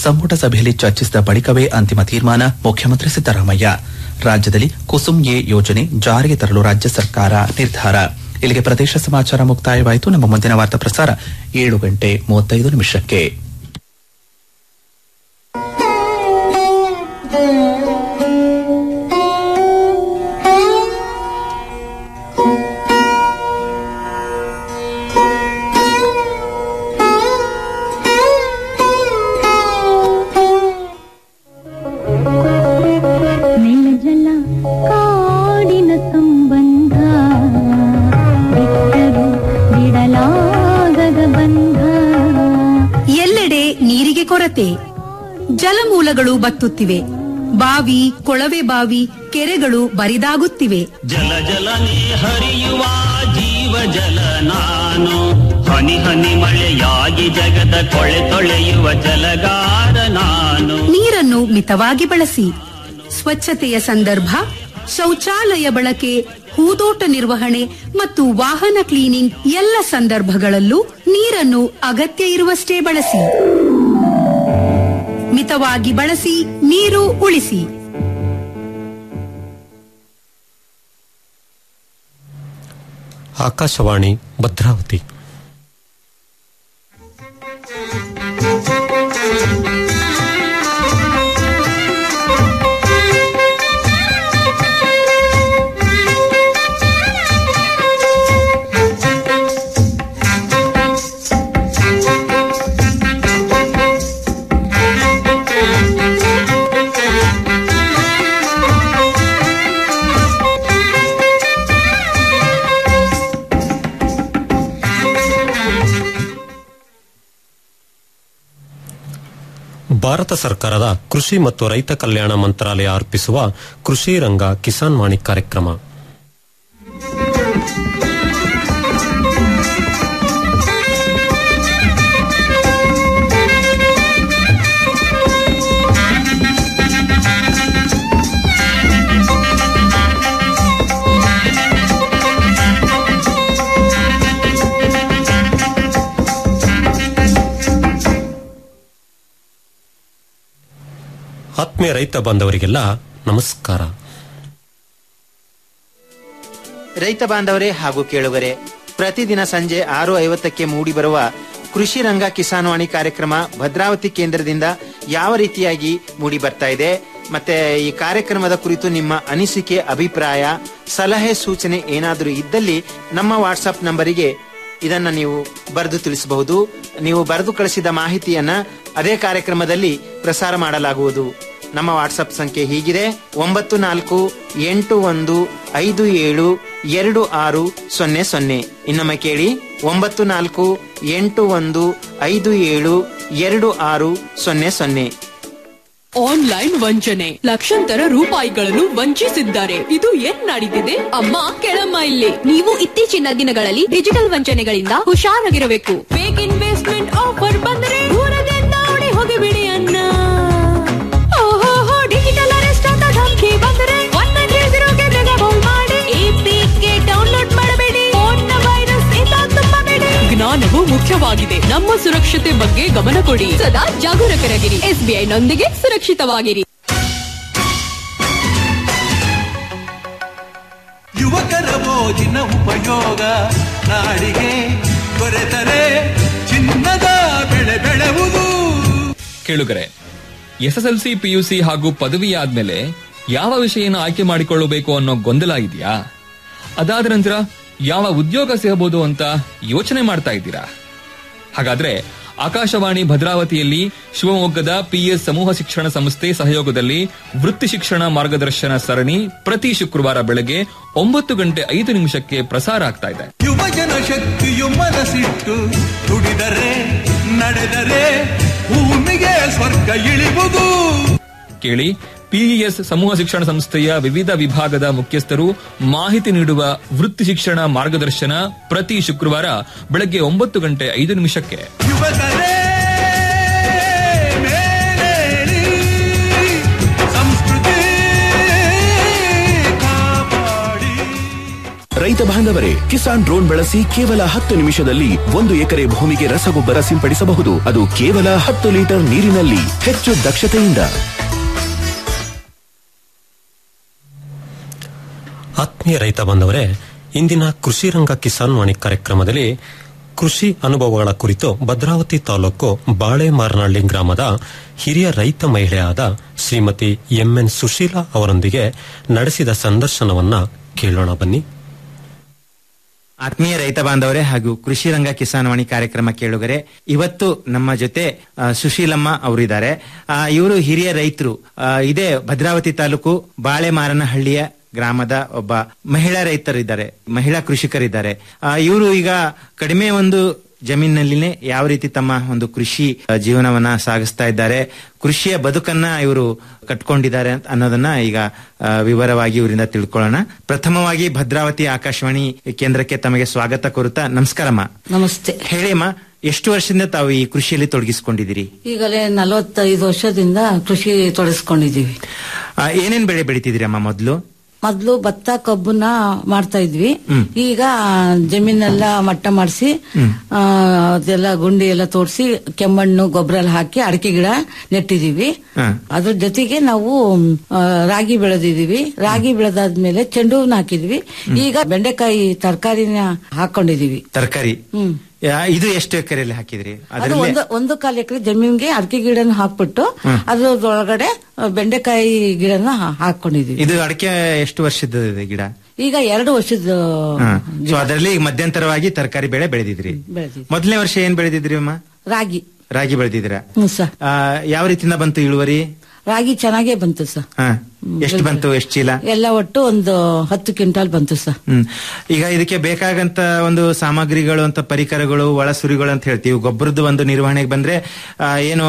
ಸಂಪುಟ ಸಭೆಯಲ್ಲಿ ಚರ್ಚಿಸಿದ ಬಳಿಕವೇ ಅಂತಿಮ ತೀರ್ಮಾನ ಮುಖ್ಯಮಂತ್ರಿ ಸಿದ್ದರಾಮಯ್ಯ ರಾಜ್ಯದಲ್ಲಿ ಕುಸುಮ್ ಎ ಯೋಜನೆ ಜಾರಿಗೆ ತರಲು ರಾಜ್ಯ ಸರ್ಕಾರ ನಿರ್ಧಾರ ಇಲ್ಲಿಗೆ ಪ್ರದೇಶ ಸಮಾಚಾರ ಮುಕ್ತಾಯವಾಯಿತು ನಮ್ಮ ಮುಂದಿನ ವಾರ್ತಾ ಪ್ರಸಾರ ಏಳು ಗಂಟೆ ಮೂವತ್ತೈದು ನಿಮಿಷಕ್ಕೆ ನೆಲಜಲ ಕಾಡಿನ ಸಂಬಂಧ ಬಿಟ್ಟರು ಬಿಡಲಾಗದ ಬಂಧ ಎಲ್ಲೆಡೆ ನೀರಿಗೆ ಕೊರತೆ ಜಲಮೂಲಗಳು ಬತ್ತುತ್ತಿವೆ ಬಾವಿ ಕೊಳವೆ ಬಾವಿ ಕೆರೆಗಳು ಬರಿದಾಗುತ್ತಿವೆ ಜಲ ಜಲನೆ ಹರಿಯುವ ಜೀವ ಜಲ ನಾನು ಹನಿ ಹನಿ ಮಳೆಯಾಗಿ ಜಗದ ಕೊಳೆ ತೊಳೆಯುವ ಜಲಗಾರ ನಾನು ನೀರನ್ನು ಮಿತವಾಗಿ ಬಳಸಿ ಸ್ವಚ್ಛತೆಯ ಸಂದರ್ಭ ಶೌಚಾಲಯ ಬಳಕೆ ಹೂದೋಟ ನಿರ್ವಹಣೆ ಮತ್ತು ವಾಹನ ಕ್ಲೀನಿಂಗ್ ಎಲ್ಲ ಸಂದರ್ಭಗಳಲ್ಲೂ ನೀರನ್ನು ಅಗತ್ಯ ಇರುವಷ್ಟೇ ಬಳಸಿ ಮಿತವಾಗಿ ಬಳಸಿ ನೀರು ಉಳಿಸಿ ಆಕಾಶವಾಣಿ ಭದ್ರಾವತಿ ಭಾರತ ಸರ್ಕಾರದ ಕೃಷಿ ಮತ್ತು ರೈತ ಕಲ್ಯಾಣ ಮಂತ್ರಾಲಯ ಅರ್ಪಿಸುವ ಕೃಷಿ ರಂಗ ಕಿಸಾನ್ ವಾಣಿ ಕಾರ್ಯಕ್ರಮ ಆತ್ಮೀಯ ರೈತ ಬಾಂಧವರಿಗೆಲ್ಲ ನಮಸ್ಕಾರ ರೈತ ಬಾಂಧವರೇ ಹಾಗೂ ಕೇಳುಗರೆ ಪ್ರತಿದಿನ ಸಂಜೆ ಆರು ಐವತ್ತಕ್ಕೆ ಮೂಡಿಬರುವ ಕೃಷಿ ರಂಗ ಕಿಸಾನ್ವಾಣಿ ಕಾರ್ಯಕ್ರಮ ಭದ್ರಾವತಿ ಕೇಂದ್ರದಿಂದ ಯಾವ ರೀತಿಯಾಗಿ ಮೂಡಿ ಬರ್ತಾ ಇದೆ ಮತ್ತೆ ಈ ಕಾರ್ಯಕ್ರಮದ ಕುರಿತು ನಿಮ್ಮ ಅನಿಸಿಕೆ ಅಭಿಪ್ರಾಯ ಸಲಹೆ ಸೂಚನೆ ಏನಾದರೂ ಇದ್ದಲ್ಲಿ ನಮ್ಮ ವಾಟ್ಸಪ್ ನಂಬರಿಗೆ ಇದನ್ನ ನೀವು ಬರೆದು ತಿಳಿಸಬಹುದು ನೀವು ಬರೆದು ಕಳಿಸಿದ ಮಾಹಿತಿಯನ್ನ ಅದೇ ಕಾರ್ಯಕ್ರಮದಲ್ಲಿ ಪ್ರಸಾರ ಮಾಡಲಾಗುವುದು ನಮ್ಮ ವಾಟ್ಸಪ್ ಸಂಖ್ಯೆ ಹೀಗಿದೆ ಒಂಬತ್ತು ನಾಲ್ಕು ಎಂಟು ಒಂದು ಐದು ಏಳು ಎರಡು ಆರು ಸೊನ್ನೆ ಸೊನ್ನೆ ಇನ್ನೊಮ್ಮೆ ಕೇಳಿ ಒಂಬತ್ತು ನಾಲ್ಕು ಎಂಟು ಒಂದು ಐದು ಏಳು ಎರಡು ಆರು ಸೊನ್ನೆ ಸೊನ್ನೆ ಆನ್ಲೈನ್ ವಂಚನೆ ಲಕ್ಷಾಂತರ ರೂಪಾಯಿಗಳನ್ನು ವಂಚಿಸಿದ್ದಾರೆ ಇದು ಏನ್ ನಡೀತಿದೆ ಅಮ್ಮ ಕೆಳಮ್ಮ ಇಲ್ಲಿ ನೀವು ಇತ್ತೀಚಿನ ದಿನಗಳಲ್ಲಿ ಡಿಜಿಟಲ್ ವಂಚನೆಗಳಿಂದ ಹುಷಾರಾಗಿರಬೇಕು ಫೇಕ್ ಇನ್ವೆಸ್ಟ್ಮೆಂಟ್ ಆಫರ್ ಬಂದರೆ ದೂರದಿಂದ ಓಡಿ ಹೋಗಿಬಿಡಿ ಅನ್ನ ಓಹೋ ಡಿಜಿಟಲ್ ಅರೆಸ್ಟ್ ಅಂತ ಧಮಕಿ ಬಂದರೆ ಒನ್ ನೈನ್ ತ್ರೀ ಜೀರೋಗೆ ಬೇಗ ಕಾಲ್ ಮಾಡಿ ಎಪಿಕೆ ಡೌನ್ಲೋಡ್ ಮಾಡಬೇಡಿ ಫೋನ್ನ ವೈರಸ್ ಇಂದ ತುಂಬಬೇಡಿ ಜ್ಞಾನವು ಮುಖ್ಯವಾಗಿದೆ ನಮ್ಮ ಸುರಕ್ಷತೆ ಬಗ್ಗೆ ಗಮನ ಕೊಡಿ ಸದಾ ಜಾಗರೂಕರಾಗಿರಿ ಎಸ್ಬಿಐ ನೊಂದಿಗೆ ಸುರಕ್ಷಿತವಾಗಿರಿ ಯುವಕರ ಮೋಜಿನ ಉಪಯೋಗ ನಾಡಿಗೆ ದೊರೆತರೆ ಚಿನ್ನದ ಬೆಳೆ ಬೆಳೆವುದು ಕೇಳುಗರೆ ಎಸ್ಎಸ್ಎಲ್ಸಿ ಪಿಯುಸಿ ಹಾಗೂ ಪದವಿ ಆದ್ಮೇಲೆ ಯಾವ ವಿಷಯನ ಆಯ್ಕೆ ಮಾಡಿಕೊಳ್ಳಬೇಕು ಅನ್ನೋ ಗೊಂದಲ ಇದೆಯಾ ಅದಾದ ನಂತರ ಯಾವ ಉದ್ಯೋಗ ಸಿಗಬಹುದು ಅಂತ ಯೋಚನೆ ಮಾಡ್ತಾ ಇದ್ದೀರಾ ಹಾಗಾದ್ರೆ ಆಕಾಶವಾಣಿ ಭದ್ರಾವತಿಯಲ್ಲಿ ಶಿವಮೊಗ್ಗದ ಪಿಎಸ್ ಸಮೂಹ ಶಿಕ್ಷಣ ಸಂಸ್ಥೆ ಸಹಯೋಗದಲ್ಲಿ ವೃತ್ತಿ ಶಿಕ್ಷಣ ಮಾರ್ಗದರ್ಶನ ಸರಣಿ ಪ್ರತಿ ಶುಕ್ರವಾರ ಬೆಳಗ್ಗೆ ಒಂಬತ್ತು ಗಂಟೆ ಐದು ನಿಮಿಷಕ್ಕೆ ಪ್ರಸಾರ ಆಗ್ತಾ ಇದೆ ಯುವಜನ ಶಕ್ತಿಯು ಮನಸ್ಸಿಟ್ಟು ದುಡಿದರೆ ನಡೆದರೆ ಭೂಮಿಗೆ ಸ್ವರ್ಗ ಇಳಿವುದು ಕೇಳಿ ಪಿಇಎಸ್ ಸಮೂಹ ಶಿಕ್ಷಣ ಸಂಸ್ಥೆಯ ವಿವಿಧ ವಿಭಾಗದ ಮುಖ್ಯಸ್ಥರು ಮಾಹಿತಿ ನೀಡುವ ವೃತ್ತಿ ಶಿಕ್ಷಣ ಮಾರ್ಗದರ್ಶನ ಪ್ರತಿ ಶುಕ್ರವಾರ ಬೆಳಗ್ಗೆ ಒಂಬತ್ತು ಗಂಟೆ ಐದು ನಿಮಿಷಕ್ಕೆ ಯುವಕರೇ ಮೇಲೇಳಿ ಸಂಸ್ಕೃತಿ ಕಾಪಾಡಿ ರೈತ ಬಾಂಧವರೇ ಕಿಸಾನ್ ಡ್ರೋನ್ ಬಳಸಿ ಕೇವಲ ಹತ್ತು ನಿಮಿಷದಲ್ಲಿ ಒಂದು ಎಕರೆ ಭೂಮಿಗೆ ರಸಗೊಬ್ಬರ ಸಿಂಪಡಿಸಬಹುದು ಅದು ಕೇವಲ ಹತ್ತು ಲೀಟರ್ ನೀರಿನಲ್ಲಿ ಹೆಚ್ಚು ದಕ್ಷತೆಯಿಂದ ಆತ್ಮೀಯ ರೈತ ಬಾಂಧವರೇ ಇಂದಿನ ಕೃಷಿ ರಂಗ ಕಿಸಾನ್ ವಾಣಿ ಕಾರ್ಯಕ್ರಮದಲ್ಲಿ ಕೃಷಿ ಅನುಭವಗಳ ಕುರಿತು ಭದ್ರಾವತಿ ತಾಲೂಕು ಬಾಳೆ ಮಾರನಹಳ್ಳಿ ಗ್ರಾಮದ ಹಿರಿಯ ರೈತ ಮಹಿಳೆಯಾದ ಶ್ರೀಮತಿ ಎಂಎನ್ ಸುಶೀಲಾ ಅವರೊಂದಿಗೆ ನಡೆಸಿದ ಸಂದರ್ಶನವನ್ನ ಕೇಳೋಣ ಬನ್ನಿ ಆತ್ಮೀಯ ರೈತ ಬಾಂಧವರೇ ಹಾಗೂ ಕೃಷಿ ರಂಗ ಕಿಸಾನ್ ವಾಣಿ ಕಾರ್ಯಕ್ರಮ ಕೇಳುಗರೆ ಇವತ್ತು ನಮ್ಮ ಜೊತೆ ಆ, ಸುಶೀಲಮ್ಮ ಅವರಿದ್ದಾರೆ ಇವರು ಹಿರಿಯ ರೈತರು ಆ, ಇದೇ ಭದ್ರಾವತಿ ತಾಲೂಕು ಬಾಳೆಮಾರನಹಳ್ಳಿಯ ಗ್ರಾಮದ ಒಬ್ಬ ಮಹಿಳಾ ರೈತರಿದ್ದಾರೆ ಮಹಿಳಾ ಕೃಷಿಕರಿದ್ದಾರೆ ಇವರು ಈಗ ಕಡಿಮೆ ಒಂದು ಜಮೀನಿನಲ್ಲಿನೇ ಯಾವ ರೀತಿ ತಮ್ಮ ಒಂದು ಕೃಷಿ ಆ, ಜೀವನವನ್ನ ಸಾಗಿಸ್ತಾ ಇದ್ದಾರೆ ಕೃಷಿಯ ಬದುಕನ್ನ ಇವರು ಕಟ್ಕೊಂಡಿದ್ದಾರೆ ಅಂತ ಅನ್ನೋದನ್ನ ಈಗ ಆ, ವಿವರವಾಗಿ ಇವರಿಂದ ತಿಳ್ಕೊಳ್ಳೋಣ ಪ್ರಥಮವಾಗಿ ಭದ್ರಾವತಿ ಆಕಾಶವಾಣಿ ಕೇಂದ್ರಕ್ಕೆ ತಮಗೆ ಸ್ವಾಗತ ಕೋರುತ್ತಾ ನಮಸ್ಕಾರಮ್ಮ ನಮಸ್ತೆ ಹೇಳಿಮ್ಮ ಎಷ್ಟು ವರ್ಷದಿಂದ ತಾವು ಈ ಕೃಷಿಯಲ್ಲಿ ತೊಡಗಿಸಿಕೊಂಡಿದ್ದೀರಿ ಈಗಲೇ ನಲವತ್ತೈದು ವರ್ಷದಿಂದ ಕೃಷಿ ತೊಡಗಿಸ್ಕೊಂಡಿದೀವಿ ಆ, ಏನೇನ್ ಬೆಳೆ ಬೆಳಿತಿದ್ದೀರಮ್ಮ ಮೊದಲು ಮೊದ್ಲು ಭತ್ತ ಕಬ್ಬನ್ನ ಮಾಡ್ತಾ ಇದ್ವಿ ಹ್ಮ್. ಈಗ ಜಮೀನೆಲ್ಲ ಮಟ್ಟ ಮಾಡಿಸಿ ಅದೆಲ್ಲ ಗುಂಡಿ ಎಲ್ಲ ತೋರಿಸಿ ಕೆಮ್ಮಣ್ಣು ಗೊಬ್ಬರ ಎಲ್ಲ ಹಾಕಿ ಅಡಿಕೆ ಗಿಡ ನೆಟ್ಟಿದೀವಿ ಹಾ. ಅದ್ರ ಜೊತೆಗೆ ನಾವು ಆ, ರಾಗಿ ಬೆಳೆದಿದೀವಿ ರಾಗಿ ಬೆಳೆದಾದ್ಮೇಲೆ ಚೆಂಡು ಹೂವನ್ನ ಹಾಕಿದ್ವಿ ಈಗ ಬೆಂಡೆಕಾಯಿ ತರಕಾರಿನ ಹಾಕೊಂಡಿದೀವಿ ತರಕಾರಿ ಹ್ಮ್ ಇದು ಎಷ್ಟು ಎಕರೆಯಲ್ಲಿ ಹಾಕಿದ್ರಿ ಅದು ಅದರಲ್ಲಿ ಒಂದು ಒಂದು ಕಾಲು ಎಕರೆ ಜಮೀನ್ಗೆ ಅಡಿಕೆ ಗಿಡನ ಹಾಕ್ಬಿಟ್ಟು ಹ್ಮ್. ಅದ್ರೊಳಗಡೆ ಆ, ಬೆಂಡೆಕಾಯಿ ಗಿಡನ ಹಾ- ಹಾಕೊಂಡಿದೀವಿ ಇದು ಅಡಿಕೆ ಎಷ್ಟು ವರ್ಷದ ಇದೆ ಗಿಡ ಈಗ ಎರಡು ವರ್ಷದ ಸೊ ಅದರಲ್ಲಿ ಈಗ ಮಧ್ಯಂತರವಾಗಿ ತರಕಾರಿ ಬೆಳೆ ಬೆಳೆದಿದ್ರಿ ಬೆಳೆದಿದ್ವಿ ಮೊದಲನೇ ವರ್ಷ ಏನ್ ಬೆಳೆದಿದ್ರಿ ಅಮ್ಮ ರಾಗಿ ರಾಗಿ ಬೆಳೆದಿದ್ರ ಹ್ಮ್ ಸರ್ ಯಾವ ರೀತಿಯಿಂದ ಬಂತು ಇಳುವರಿ ರಾಗಿ ಚೆನ್ನಾಗೇ ಬಂತು ಸರ್ ಹಾ ಎಷ್ಟು ಬಂತು ಎಷ್ಟು ಚೀಲ ಎಲ್ಲ ಒಟ್ಟು ಒಂದು ಹತ್ತು ಕ್ವಿಂಟಾಲ್ ಬಂತು ಸರ್ ಹ್ಮ್ ಈಗ ಇದಕ್ಕೆ ಬೇಕಾಗಂತ ಒಂದು ಸಾಮಗ್ರಿಗಳು ಅಂತ ಪರಿಕರಗಳು ಒಳಸುರಿಗಳು ಅಂತ ಹೇಳ್ತೀವಿ ಗೊಬ್ಬರದ ಒಂದು ನಿರ್ವಹಣೆಗೆ ಬಂದ್ರೆ ಆ, ಏನು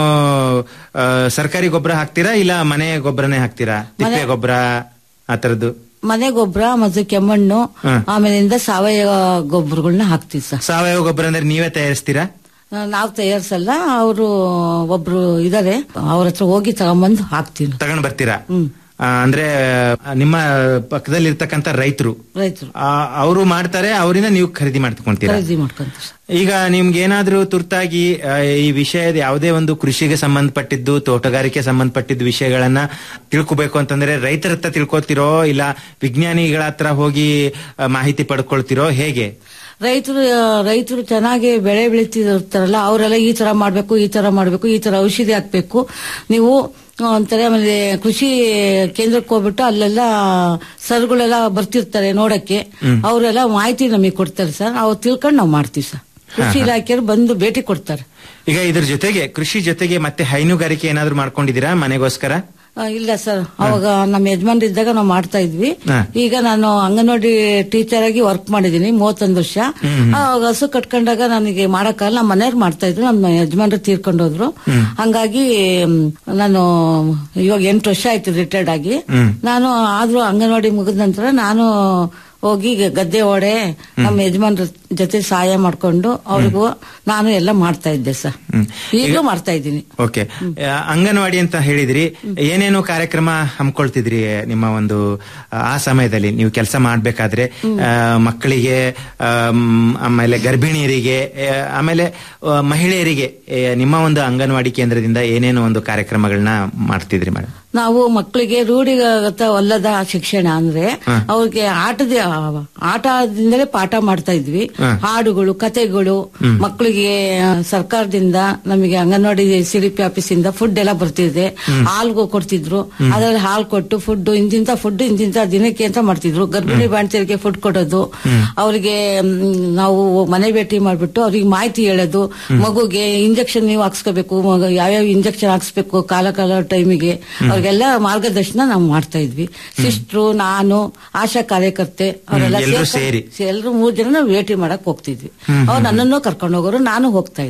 ಆ, ಸರ್ಕಾರಿ ಗೊಬ್ಬರ ಹಾಕ್ತೀರಾ ಇಲ್ಲ ಮನೆ ಗೊಬ್ಬರನೇ ಹಾಕ್ತೀರಾ ತಿಪ್ಪೆ ಗೊಬ್ಬರ ಆ ತರದ್ದು ಮನೆ ಗೊಬ್ಬರ ಮತ್ತು ಕೆಮ್ಮಣ್ಣು ಹ್ಮ್. ಆಮೇಲಿಂದ ಸಾವಯವ ಗೊಬ್ಬರಗಳನ್ನ ಹಾಕ್ತಿವಿ ಸರ್ ಸಾವಯವ ಗೊಬ್ಬರ ಅಂದ್ರೆ ನೀವೇ ತಯಾರಿಸ್ತೀರಾ ನಾವು ತಯಾರಿಸಲ್ಲ ಅವರು ಒಬ್ರು ಇದಾರೆ ಅವ್ರ ಹತ್ರ ಹೋಗಿ ತಗೊಂಬಂದು ಹಾಕ್ತೀವಿ ತಗೊಂಡ್ ಬರ್ತೀರಾ ಆ, ಅಂದ್ರೆ ಆ, ನಿಮ್ಮ ಪಕ್ಕದಲ್ಲಿ ಇರ್ತಕ್ಕಂತ ರೈತರು ರೈತರು ಅವರು ಮಾಡ್ತಾರೆ ಅವರಿಂದ ನೀವು ಖರೀದಿ ಮಾಡ್ಕೊಂತೀರಾ ಖರೀದಿ ಮಾಡ್ಕೊಂತ ಈಗ ನಿಮ್ಗೆ ಏನಾದ್ರೂ ತುರ್ತಾಗಿ ಆ, ಈ ವಿಷಯದ ಯಾವುದೇ ಒಂದು ಕೃಷಿಗೆ ಸಂಬಂಧಪಟ್ಟಿದ್ದು ತೋಟಗಾರಿಕೆ ಸಂಬಂಧಪಟ್ಟಿದ್ದು ವಿಷಯಗಳನ್ನ ತಿಳ್ಕೊಬೇಕು ಅಂತಂದ್ರೆ ರೈತರ ಹತ್ರ ತಿಳ್ಕೊತಿರೋ ಇಲ್ಲ ವಿಜ್ಞಾನಿಗಳ ಹತ್ರ ಹೋಗಿ ಆ, ಮಾಹಿತಿ ಪಡ್ಕೊಳ್ತಿರೋ ಹೇಗೆ ರೈತರು ರೈತರು ಚೆನ್ನಾಗಿ ಬೆಳೆ ಬೆಳೀತಿರ್ತಾರಲ್ಲ ಅವರೆಲ್ಲ ಈ ತರ ಮಾಡ್ಬೇಕು ಈ ತರ ಮಾಡ್ಬೇಕು ಈ ತರ ಔಷಧಿ ಹಾಕ್ಬೇಕು ನೀವು ಆ, ಅಂತಾರೆ ಆಮೇಲೆ ಕೃಷಿ ಕೇಂದ್ರಕ್ಕೆ ಹೋಗ್ಬಿಟ್ಟು ಅಲ್ಲೆಲ್ಲ ಸರ್ಗಳೆಲ್ಲ ಬರ್ತಿರ್ತಾರೆ ನೋಡಕ್ಕೆ ಅವರೆಲ್ಲ ಮಾಹಿತಿ ನಮಗೆ ಕೊಡ್ತಾರೆ ಸರ್ ಅವ್ರು ತಿಳ್ಕೊಂಡು ನಾವು ಮಾಡ್ತೀವಿ ಸರ್ ಕೃಷಿ ಇಲಾಖೆಯವರು ಬಂದು ಭೇಟಿ ಕೊಡ್ತಾರೆ ಈಗ ಇದ್ರ ಜೊತೆಗೆ ಕೃಷಿ ಜೊತೆಗೆ ಮತ್ತೆ ಹೈನುಗಾರಿಕೆ ಏನಾದ್ರೂ ಮಾಡ್ಕೊಂಡಿದ್ದೀರಾ ಮನೆಗೋಸ್ಕರ ಆ, ಇಲ್ಲ ಸರ್ ಅವಾಗ ನಮ್ಮ ಯಜಮಾನ್ರು ಇದ್ದಾಗ ನಾವು ಮಾಡ್ತಾ ಇದ್ವಿ ಹಾ. ಈಗ ನಾನು ಅಂಗನವಾಡಿ ಟೀಚರ್ ಆಗಿ ವರ್ಕ್ ಮಾಡಿದೀನಿ ಮೂವತ್ತೊಂದು ವರ್ಷ ಅವಾಗ ಹಸು ಕಟ್ಕೊಂಡಾಗ ನನಗೆ ಮಾಡಕ್ಕಾಗಲ್ಲ ನಮ್ಮ ಮನೆಯವ್ರು ಮಾಡ್ತಾ ಇದ್ರು ನಮ್ಮ ಯಜಮಾನ್ರು ತೀರ್ಕೊಂಡೋದ್ರು ಹಂಗಾಗಿ ಮ್, ನಾನು ಇವಾಗ ಎಂಟು ವರ್ಷ ಆಯ್ತು ರಿಟೈರ್ಡ್ ಆಗಿ ನಾನು ಆದ್ರೂ ಅಂಗನವಾಡಿ ಮುಗಿದ ನಂತರ ನಾನು ಹೋಗಿ ಗದ್ದೆ ಓಡೆ ನಮ್ಮ ಯಜಮಾನ್ರ ಜೊತೆ ಸಹಾಯ ಮಾಡ್ಕೊಂಡು ಅವ್ರಿಗೂ ನಾನು ಎಲ್ಲ ಮಾಡ್ತಾ ಇದ್ದೆ ಸರ್ ಈಗಲೂ ಮಾಡ್ತಾ ಇದ್ದೀನಿ ಓಕೆ ಅಂಗನವಾಡಿ ಅಂತ ಹೇಳಿದ್ರಿ ಏನೇನು ಕಾರ್ಯಕ್ರಮ ಹಮ್ಮಿಕೊಳ್ತಿದ್ರಿ ನಿಮ್ಮ ಒಂದು ಆ, ಆ ಸಮಯದಲ್ಲಿ ನೀವು ಕೆಲಸ ಮಾಡ್ಬೇಕಾದ್ರೆ ಆ, ಮಕ್ಕಳಿಗೆ ಆಮ್, ಆಮೇಲೆ ಗರ್ಭಿಣಿಯರಿಗೆ ಆ, ಆಮೇಲೆ ಆ, ಮಹಿಳೆಯರಿಗೆ ಆ, ನಿಮ್ಮ ಒಂದು ಅಂಗನವಾಡಿ ಕೇಂದ್ರದಿಂದ ಏನೇನು ಒಂದು ಕಾರ್ಯಕ್ರಮಗಳನ್ನ ಮಾಡ್ತಿದ್ರಿ ಮೇಡಮ್ ನಾವು ಮಕ್ಕಳಿಗೆ ರೂಢಿಗತ ಅಲ್ಲದ ಶಿಕ್ಷಣ ಅಂದ್ರೆ ಹ. ಅವ್ರಿಗೆ ಆಟದ ಆಟದಿಂದಲೇ ಪಾಠ ಮಾಡ್ತಾ ಇದ್ವಿ ಹ. ಹಾಡುಗಳು ಕತೆಗಳು ಮಕ್ಕಳಿಗೆ ಆ, ಸರ್ಕಾರದಿಂದ ನಮಗೆ ಅಂಗನವಾಡಿ ಸಿಡಿಪಿ ಆಫೀಸಿಂದ ಫುಡ್ ಎಲ್ಲ ಬರ್ತಿದೆ ಹಾಲ್ಗೂ ಕೊಡ್ತಿದ್ರು ಅದ್ರಲ್ಲಿ ಹಾಲು ಕೊಟ್ಟು ಫುಡ್ ಇಂತಿಂತ ಫುಡ್ ಇಂತಿಂತ ದಿನಕ್ಕೆ ಅಂತ ಮಾಡ್ತಿದ್ರು ಗರ್ಭಿಣಿ ಬಾಣತಿಯರಿಗೆ ಫುಡ್ ಕೊಡೋದು ಅವರಿಗೆ ನಾವು ಮನೆ ಭೇಟಿ ಮಾಡ್ಬಿಟ್ಟು ಅವ್ರಿಗೆ ಮಾಹಿತಿ ಹೇಳೋದು ಮಗುಗೆ ಇಂಜೆಕ್ಷನ್ ನೀವು ಹಾಕ್ಸ್ಕೋಬೇಕು ಮಗು ಯಾವ್ಯಾವ ಇಂಜೆಕ್ಷನ್ ಹಾಕ್ಸ್ಬೇಕು ಕಾಲ ಕಾಲ ಟೈಮಿಗೆ ಅವ್ರಿಗೆಲ್ಲ ಮಾರ್ಗದರ್ಶನ ನಾವು ಮಾಡ್ತಾ ಇದ್ವಿ ಸಿಸ್ಟ್ರು ನಾನು ಆಶಾ ಕಾರ್ಯಕರ್ತೆ ಅವರೆಲ್ಲ ಎಲ್ರೂ ಸೇರಿ. ಎಲ್ಲರೂ ಮೂರ್ ಜನ ನಾವು ಭೇಟಿ ಮಾಡಕ್ ಹೋಗ್ತಿದ್ವಿ ಅವ್ರು ನನ್ನನ್ನು ಕರ್ಕೊಂಡು ಹೋಗೋರು ನಾನು ಹೋಗ್ತಾ ಇದ್ದೆ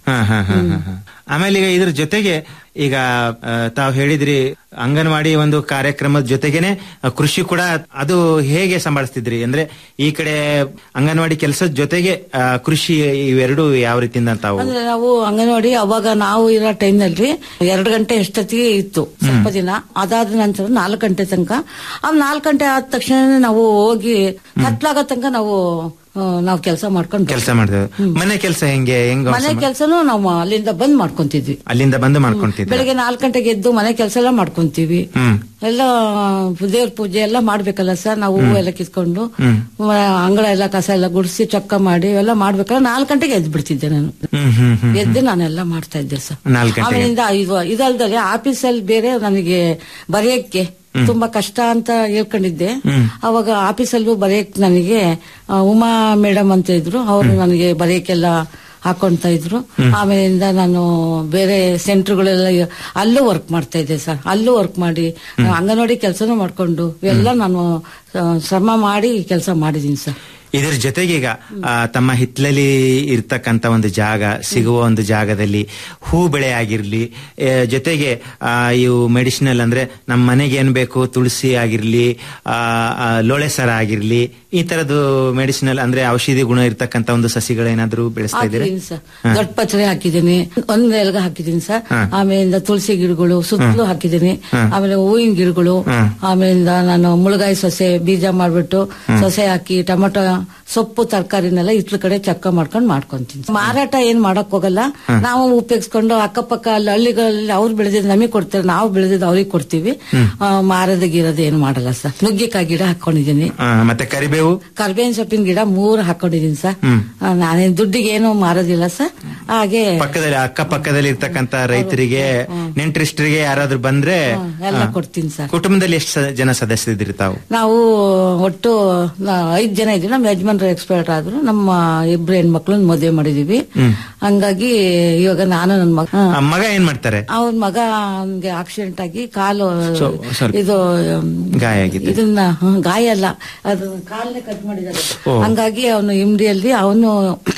ಹಾ ಹಾ ಹಾ ಹಾ, ಹಾ. ಆಮೇಲೆ ಈಗ ಇದ್ರ ಜೊತೆಗೆ ಈಗ ಆ, ತಾವು ಹೇಳಿದ್ರಿ ಅಂಗನವಾಡಿ ಒಂದು ಕಾರ್ಯಕ್ರಮದ ಜೊತೆಗೇನೆ ಆ, ಕೃಷಿ ಕೂಡ ಅದು ಹೇಗೆ ಸಂಭಾಳಿಸ್ತಿದ್ರಿ ಅಂದ್ರೆ ಈ ಕಡೆ ಅಂಗನವಾಡಿ ಕೆಲಸದ ಜೊತೆಗೆ ಆ, ಕೃಷಿ ಇವೆರಡು ಯಾವ ರೀತಿಯಿಂದ ತಾವು ಅಂದ್ರೆ ನಾವು ಅಂಗನವಾಡಿ ಅವಾಗ ನಾವು ಇರೋ ಟೈಮ್ನಲ್ಲಿ ಎರಡು ಗಂಟೆ ಎಷ್ಟೊತ್ತಿಗೆ ಇತ್ತು ಸ್ವಲ್ಪ ದಿನ ಅದಾದ ನಂತರ ನಾಲ್ಕು ಗಂಟೆ ತನಕ ಆ ನಾಲ್ಕು ಗಂಟೆ ಆದ ತಕ್ಷಣ ನಾವು ಹೋಗಿ ಕತ್ಲಾಗೋ ತನಕ ನಾವು ಆ, ನಾವು ಕೆಲಸ ಮಾಡ್ಕೊಂಡು ಕೆಲಸ ಮಾಡ್ತೇವೆ ಮನೆ ಕೆಲಸ ಹೆಂಗೆ ಹೆಂಗ ಮನೆ ಕೆಲಸನೂ ನಾವು ಅಲ್ಲಿಂದ ಬಂದ್ ಮಾಡ್ಕೊಂತಿದ್ವಿ ಅಲ್ಲಿಂದ ಬಂದು ಮಾಡ್ಕೊಂತಿದ್ದೆ ಬೆಳಿಗ್ಗೆ ನಾಲ್ಕು ಗಂಟೆಗೆ ಎದ್ದು ಮನೆ ಕೆಲಸ ಎಲ್ಲ ಮಾಡ್ಕೊಂತೀವಿ ಹ್ಮ್ ಎಲ್ಲ ದೇವ್ರ ಪೂಜೆ ಎಲ್ಲ ಮಾಡ್ಬೇಕಲ್ಲ ಸರ್ ನಾವು ಹೂವು ಎಲ್ಲ ಕಿತ್ಕೊಂಡು ಹ್ಮ್. ಮ- ಅಂಗಳ ಎಲ್ಲ ಕಸ ಎಲ್ಲ ಗುಡಿಸಿ ಚೊಕ್ಕ ಮಾಡಿ ಎಲ್ಲ ಮಾಡ್ಬೇಕಲ್ಲ ನಾಲ್ಕು ಗಂಟೆಗೆ ಎದ್ದು ಬಿಡ್ತಿದ್ದೆ ನಾನು ಹ್ಮ್ ಹ್ಮ್ ಹ್ಮ್ ಎದ್ದು ನಾನೆಲ್ಲ ಮಾಡ್ತಾ ಇದ್ದೆ ಸರ್ ನಾಲ್ಕು ಗಂಟೆಗೆ ಆಮೇಲಿಂದ ಇದು ಇದಲ್ದರೆ ಆಫೀಸಲ್ಲಿ ಬೇರೆ ನನಗೆ ಬರೆಯಕ್ಕೆ ತುಂಬಾ ಕಷ್ಟ ಅಂತ ಹೇಳ್ಕೊಂಡಿದ್ದೆ ಅವಾಗ ಆಫೀಸಲ್ಲೂ ಬರೆಯಕ್ ನನಗೆ ಆ, ಉಮಾ ಮೇಡಮ್ ಅಂತ ಇದ್ರು ಅವರು ನನಗೆ ಬರೆಯಕ್ಕೆಲ್ಲ ಹಾಕೊಂತ ಇದ್ರು ಆಮೇಲಿಂದ ನಾನು ಬೇರೆ ಸೆಂಟರ್ಗಳೆಲ್ಲ ಅಲ್ಲೂ ವರ್ಕ್ ಮಾಡ್ತಾ ಇದ್ದೆ ಸರ್ ಅಲ್ಲೂ ವರ್ಕ್ ಮಾಡಿ ಅಂಗನವಾಡಿ ಕೆಲಸನೂ ಮಾಡ್ಕೊಂಡು ಎಲ್ಲ ನಾನು ಆ, ಶ್ರಮ ಮಾಡಿ ಕೆಲಸ ಮಾಡಿದೀನಿ ಸರ್ ಇದರ ಜೊತೆಗೆ ಈಗ ಆ, ತಮ್ಮ ಹಿತ್ಲಲ್ಲಿ ಇರ್ತಕ್ಕಂತ ಒಂದು ಜಾಗ ಸಿಗುವ ಒಂದು ಜಾಗದಲ್ಲಿ ಹೂ ಬೆಳೆ ಆಗಿರ್ಲಿ ಆ, ಜೊತೆಗೆ ಆ, ಇವು ಮೆಡಿಸಿನಲ್ ಅಂದ್ರೆ ನಮ್ಮ ಮನೆಗೆ ಏನ್ ಬೇಕು ತುಳಸಿ ಆಗಿರ್ಲಿ ಆ, ಆ, ಲೋಳೆ ಸರ ಆಗಿರ್ಲಿ ಈ ತರದ್ದು ಮೆಡಿಸಿನಲ್ ಅಂದ್ರೆ ಔಷಧಿ ಗುಣ ಇರ್ತಕ್ಕಂತ ಒಂದು ಸಸಿಗಳೇನಾದ್ರೂ ಬೆಳೆಸ್ತಾ ಇದ್ದೀರಾ ಹಾಕಿದೀನಿ ಸರ್ ದೊಡ್ಡ ಪತ್ರೆ ಹಾಕಿದೀನಿ ಒಂದ್ ಎಲ್ಗ ಹಾಕಿದೀನಿ ಸರ್ ಹಾ. ಆಮೇಲಿಂದ ತುಳಸಿ ಗಿಡಗಳು ಸುತ್ತಲೂ ಹಾಕಿದೀನಿ ಆಮೇಲೆ ಹೂವಿನ ಗಿಡಗಳು ಆಮೇಲಿಂದ ನಾನು ಮುಳುಗಾಯಿ ಸೊಸೆ ಬೀಜ ಮಾಡ್ಬಿಟ್ಟು ಸೊಸೆ ಹಾಕಿ ಟೊಮೊಟೊ ಸೊಪ್ಪು ತರಕಾರಿನೆಲ್ಲ ಇಟ್ಲ ಕಡೆ ಚಕ್ಕ ಮಾಡ್ಕೊಂಡು ಮಾಡ್ಕೊಂತೀನಿ ಮಾರಾಟ ಏನ್ ಮಾಡಕ್ ಹೋಗಲ್ಲ ನಾವು ಉಪಯೋಗಿಸ್ಕೊಂಡು ಅಕ್ಕಪಕ್ಕ ಅಲ್ಲಿ ಹಳ್ಳಿಗಳಲ್ಲಿ ಅವ್ರು ಬೆಳೆದಿದ್ದು ನಮಗೆ ಕೊಡ್ತಾರೆ ನಾವು ಬೆಳೆದಿದ್ದು ಅವ್ರಿಗೆ ಕೊಡ್ತೀವಿ ಆ, ಮಾರದ ಗಿರದ ಏನು ಮಾಡಲ್ಲ ಸರ್ ನುಗ್ಗೆಕಾಯಿ ಗಿಡ ಹಾಕೊಂಡಿದೀನಿ ಆ, ಮತ್ತೆ ಕರಿಬೇವು ಕರ್ಬೇವಿನ ಸೊಪ್ಪಿನ ಗಿಡ ಮೂರು ಹಾಕೊಂಡಿದೀನಿ ಸರ್ ಹ್ಮ್. ಆ, ನಾನೇನ್ ದುಡ್ಡಿಗೆ ಏನು ಮಾರೋದಿಲ್ಲ ಸರ್ ಹಾಗೆ ಪಕ್ಕದಲ್ಲಿ ಅಕ್ಕ ಪಕ್ಕದಲ್ಲಿ ಇರ್ತಕ್ಕಂತ ರೈತರಿಗೆ ನೆಂಟರಿಷ್ಟರಿಗೆ ಯಾರಾದ್ರೂ ಬಂದ್ರೆ ಎಲ್ಲ ಆ, ಕೊಡ್ತೀನಿ ಸರ್ ಕುಟುಂಬದಲ್ಲಿ ಎಷ್ಟು ಸ- ಜನ ಸದಸ್ಯರಿದ್ದೀರಿ ತಾವು ನಾವು ಒಟ್ಟು ನಾ- ಐದ್ ಜನ ಇದ್ವಿ ನಮ್ಮ ಯಜಮಾನ್ರು ಎಕ್ಸ್ಪೈರ್ಡ್ ಆದ್ರು ನಮ್ಮ ಇಬ್ರು ಹೆಣ್ಮಕ್ಳು ಮದುವೆ ಮಾಡಿದೀವಿ ಹಂಗಾಗಿ ಇವಾಗ ನಾನು ನನ್ನ ಮಗ ಆ, ಮಗ ಏನ್ ಮಾಡ್ತಾರೆ ಅವನ ಮಗ ಅವನ್ಗೆ ಆಕ್ಸಿಡೆಂಟ್ ಆಗಿ ಕಾಲು ಸೊ- ಸ್ವಲ್ಪ ಇದು ಮ್, ಗಾಯ ಆಗಿದೆ ಇದನ್ನ ಹ್ಮ್, ಗಾಯ ಅಲ್ಲ ಅದು ಕಾಲನೇ ಕಟ್ ಮಾಡಿದ್ದಾರೆ ಓ. ಹಂಗಾಗಿ ಅವನು ಇಮ್ಡಿಯಲ್ಲಿ ಅವನು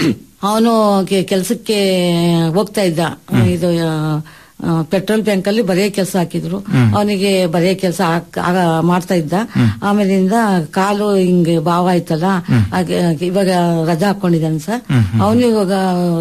ಅವನು ಕೆಲಸಕ್ಕೆ ಹೋಗ್ತಾ ಇದ್ದ ಇದು ಆ, ಪೆಟ್ರೋಲ್ ಬ್ಯಾಂಕ್ ಅಲ್ಲಿ ಬರೆಯ ಕೆಲಸ ಹಾಕಿದ್ರು ಅವನಿಗೆ ಬರೆಯ ಕೆಲಸ ಮಾಡ್ತಾ ಇದ್ದ ಆಮೇಲಿಂದ ಕಾಲು ಹಿಂಗೆ ಭಾವ ಆಯ್ತಲ್ಲ ಹಾಗೆ ಇವಾಗ ರಜಾ ಹಾಕೊಂಡಿದ್ದಾನೆ ಸರ್ ಅವನು ಇವಾಗ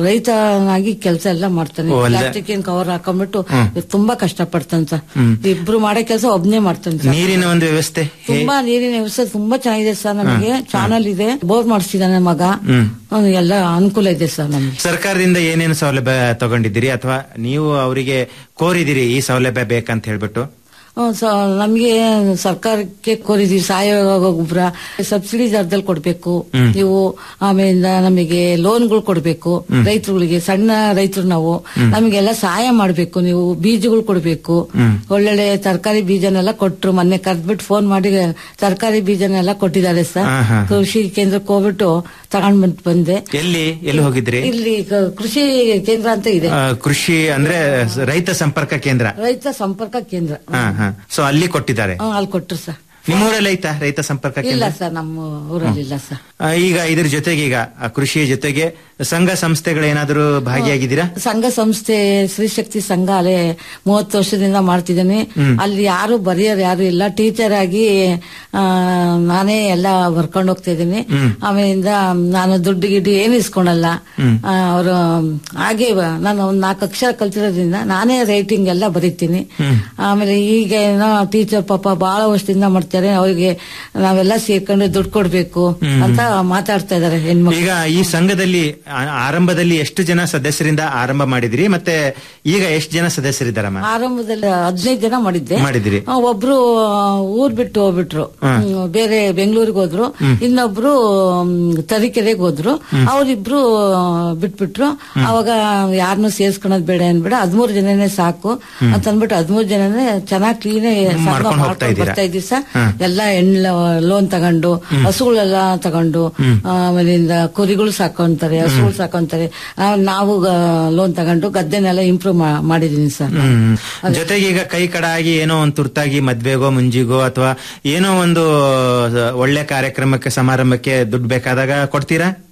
ರೈತನಾಗಿ ಕೆಲಸ ಎಲ್ಲ ಮಾಡ್ತಾನೆ ಓ, ಅಲ್ಲೇ- ಪ್ಲಾಸ್ಟಿಕ್ ಕವರ್ ಹಾಕೊಂಡ್ಬಿಟ್ಟು ತುಂಬಾ ಕಷ್ಟ ಪಡ್ತಾನೆ ಸರ್ ಇಬ್ರು ಮಾಡೋ ಕೆಲಸ ಒಬ್ನೇ ಮಾಡ್ತಾನೆ ಸರ್ ನೀರಿನ ಒಂದು ವ್ಯವಸ್ಥೆ ಹೇ- ತುಂಬಾ ನೀರಿನ ವ್ಯವಸ್ಥೆ ತುಂಬಾ ಚೆನ್ನಾಗಿದೆ ಸರ್ ನಮಗೆ ಚಾನಲ್ ಇದೆ ಬೋರ್ ಮಾಡಿಸಿದಾನೆ ಮಗ ಹ್ಮ್. ಅವ್ನು ಎಲ್ಲ ಅನುಕೂಲ ಇದೆ ಸರ್ ನಮಗೆ ಸರ್ಕಾರದಿಂದ ಏನೇನು ಸೌಲಭ್ಯ ತಗೊಂಡಿದ್ದೀರಿ ಅಥವಾ ನೀವು ಅವರಿಗೆ ಕೋರಿದಿರಿ ಈ ಸೌಲಭ್ಯ ಬೇಕಂತ ಹೇಳ್ಬಿಟ್ಟು ಹ್ಮ್, ಸ- ನಮ್ಗೆ ಸರ್ಕಾರಕ್ಕೆ ಕೋರಿದೀವಿ ಸಾವಯವ ಗೊಬ್ಬರ ಸಬ್ಸಿಡಿ ದರದಲ್ಲಿ ಕೊಡ್ಬೇಕು ನೀವು ಆಮೇಲಿಂದ ನಮಗೆ ಲೋನ್ಗಳು ಕೊಡ್ಬೇಕು ರೈತರುಗಳಿಗೆ ಸಣ್ಣ ರೈತರು ನಾವು ನಮಗೆಲ್ಲ ಸಹಾಯ ಮಾಡ್ಬೇಕು ನೀವು ಬೀಜಗಳು ಕೊಡ್ಬೇಕು ಒಳ್ಳೊಳ್ಳೆ ತರಕಾರಿ ಬೀಜನೆಲ್ಲ ಕೊಟ್ರು ಮೊನ್ನೆ ಕರ್ದ್ಬಿಟ್ಟು ಫೋನ್ ಮಾಡಿ ತರಕಾರಿ ಬೀಜನೆಲ್ಲ ಕೊಟ್ಟಿದ್ದಾರೆ ಸರ್ ಹಾ, ಹಾ. ಕೃಷಿ ಕೇಂದ್ರಕ್ಕೆ ಹೋಗ್ಬಿಟ್ಟು ತಗೊಂಡ್ ಬಂದ್ ಬಂದೆ ಎಲ್ಲಿ ಎಲ್ಲಿ ಹೋಗಿದ್ರಿ ಇಲ್ಲಿ ಕ- ಕೃಷಿ ಕೇಂದ್ರ ಅಂತ ಇದೆ ಆ, ಕೃಷಿ ಅಂದ್ರೆ ರೈತ ಸಂಪರ್ಕ ಕೇಂದ್ರ ರೈತ ಸಂಪರ್ಕ ಕೇಂದ್ರ ಹಾ ಹಾ ಸೊ ಅಲ್ಲಿ ಕೊಟ್ಟಿದ್ದಾರೆ ಹ್ಮ್, ಅಲ್ಲಿ ಕೊಟ್ರು ಸರ್ ನಿಮ್ಮೂರಲ್ಲಿ ಐತಾ ರೈತ ಸಂಪರ್ಕ ಇಲ್ಲ ಕೇಂದ್ರ ಸರ್ ನಮ್ಮ ಊರಲ್ಲಿ ಇಲ್ಲ ಸರ್ ಆ, ಈಗ ಇದ್ರ ಜೊತೆಗೆ ಈಗ ಆ ಕೃಷಿಯ ಜೊತೆಗೆ ಸಂಘ ಸಂಸ್ಥೆಗಳೇನಾದ್ರೂ ಭಾಗಿಯಾಗಿದ್ದೀರಾ ಸಂಘ ಸಂಸ್ಥೆ ಸ್ತ್ರೀಶಕ್ತಿ ಸಂಘ ಅಲ್ಲೇ ಮೂವತ್ತು ವರ್ಷದಿಂದ ಮಾಡ್ತಿದ್ದೇನೆ ಅಲ್ಲಿ ಯಾರು ಬರೆಯೋರು ಯಾರು ಇಲ್ಲ ಟೀಚರ್ ಆಗಿ ಆ, ನಾನೇ ಎಲ್ಲ ಬರ್ಕೊಂಡು ಹೋಗ್ತಾ ಇದ್ದೀನಿ ಆಮೇಲಿಂದ ನಾನು ದುಡ್ಡು ಗಿಡ್ಡು ಏನು ಇಸ್ಕೊಳಲ್ಲ ಅವರು ಹಾಗೆ ವ- ನಾನು ಒಂದ್ ನಾಲ್ಕು ಅಕ್ಷರ ಕಲ್ತಿರೋದ್ರಿಂದ ನಾನೇ ರೈಟಿಂಗ್ ಎಲ್ಲ ಬರೀತೀನಿ ಆಮೇಲೆ ಈಗ ಏನೋ ಟೀಚರ್ ಪಾಪ ಬಹಳ ವರ್ಷದಿಂದ ಮಾಡ್ತಾರೆ ಅವ್ರಿಗೆ ನಾವೆಲ್ಲ ಸೇರ್ಕೊಂಡು ದುಡ್ಡು ಕೊಡ್ಬೇಕು ಅಂತ ಮಾತಾಡ್ತಾ ಇದಾರೆ ಹೆಣ್ಮಕ್ಳು ಈಗ ಈ ಸಂಘದಲ್ಲಿ ಆ- ಆರಂಭದಲ್ಲಿ ಎಷ್ಟು ಜನ ಸದಸ್ಯರಿಂದ ಆರಂಭ ಮಾಡಿದಿರಿ ಮತ್ತೆ ಈಗ ಎಷ್ಟು ಜನ ಸದಸ್ಯರಿದ್ದಾರಮ್ಮ ಆರಂಭದಲ್ಲಿ ಹದಿನೈದು ಜನ ಮಾಡಿದ್ದೆ ಮಾಡಿದಿರಿ ಆ, ಒಬ್ರು ಆ, ಊರ್ ಬಿಟ್ಟು ಹೋಗ್ಬಿಟ್ರು ಹ್ಮ್, ಬೇರೆ ಬೆಂಗಳೂರಿಗೆ ಹೋದ್ರು ಇನ್ನೊಬ್ರು ಮ್, ತರೀಕೆರೆಗೆ ಹೋದ್ರು ಅವ್ರಿಬ್ರು ಆ, ಬಿಟ್ಬಿಟ್ರು ಅವಾಗ ಯಾರನ್ನು ಸೇರ್ಸ್ಕೊಳೋದ್ ಬೇಡ ಅನ್ಬೇಡ ಹದ್ಮೂರ್ ಜನನೇ ಸಾಕು ಅಂತ ಅಂದ್ಬಿಟ್ಟು ಹದ್ಮೂರ್ ಜನನೇ ಚೆನ್ನಾಗ್ ಕ್ಲೀನ್ ಮಾಡ್ಕೊಂಡು ಹೋಗ್ತಾ ಇದ್ದೀರಾ? ಬರ್ತಾ ಇದ್ದೀವಿ ಸರ್ ಎಲ್ಲ ಹೆಣ್ಣು ಲೋನ್ ತಗೊಂಡು ಹಸುಗಳೆಲ್ಲ ತಗೊಂಡು ಆಮೇಲಿಂದ ಕುರಿಗಳು ಸಾಕೊಂತಾರೆ ಹಸುಗಳು ಸಾಕೊಂತಾರೆ ಆ, ನಾವು ಲೋನ್ ತಗೊಂಡು ಗದ್ದೆನೆಲ್ಲ ಇಂಪ್ರೂವ್ ಮಾಡಿದೀನಿ ಸರ್ ಹ್ಮ್. ಜೊತೆಗೆ ಈಗ ಕೈ ಕಡಾಗಿ ಏನೋ ಒಂದು ತುರ್ತಾಗಿ ಮದ್ವೆಗೋ ಮುಂಜಿಗೋ ಅಥವಾ ಏನೋ ಒಂದು ಒಳ್ಳೆ ಕಾರ್ಯಕ್ರಮಕ್ಕೆ ಸಮಾರಂಭಕ್ಕೆ ದುಡ್ಡು ಬೇಕಾದಾಗ ಕೊಡ್ತೀರಾ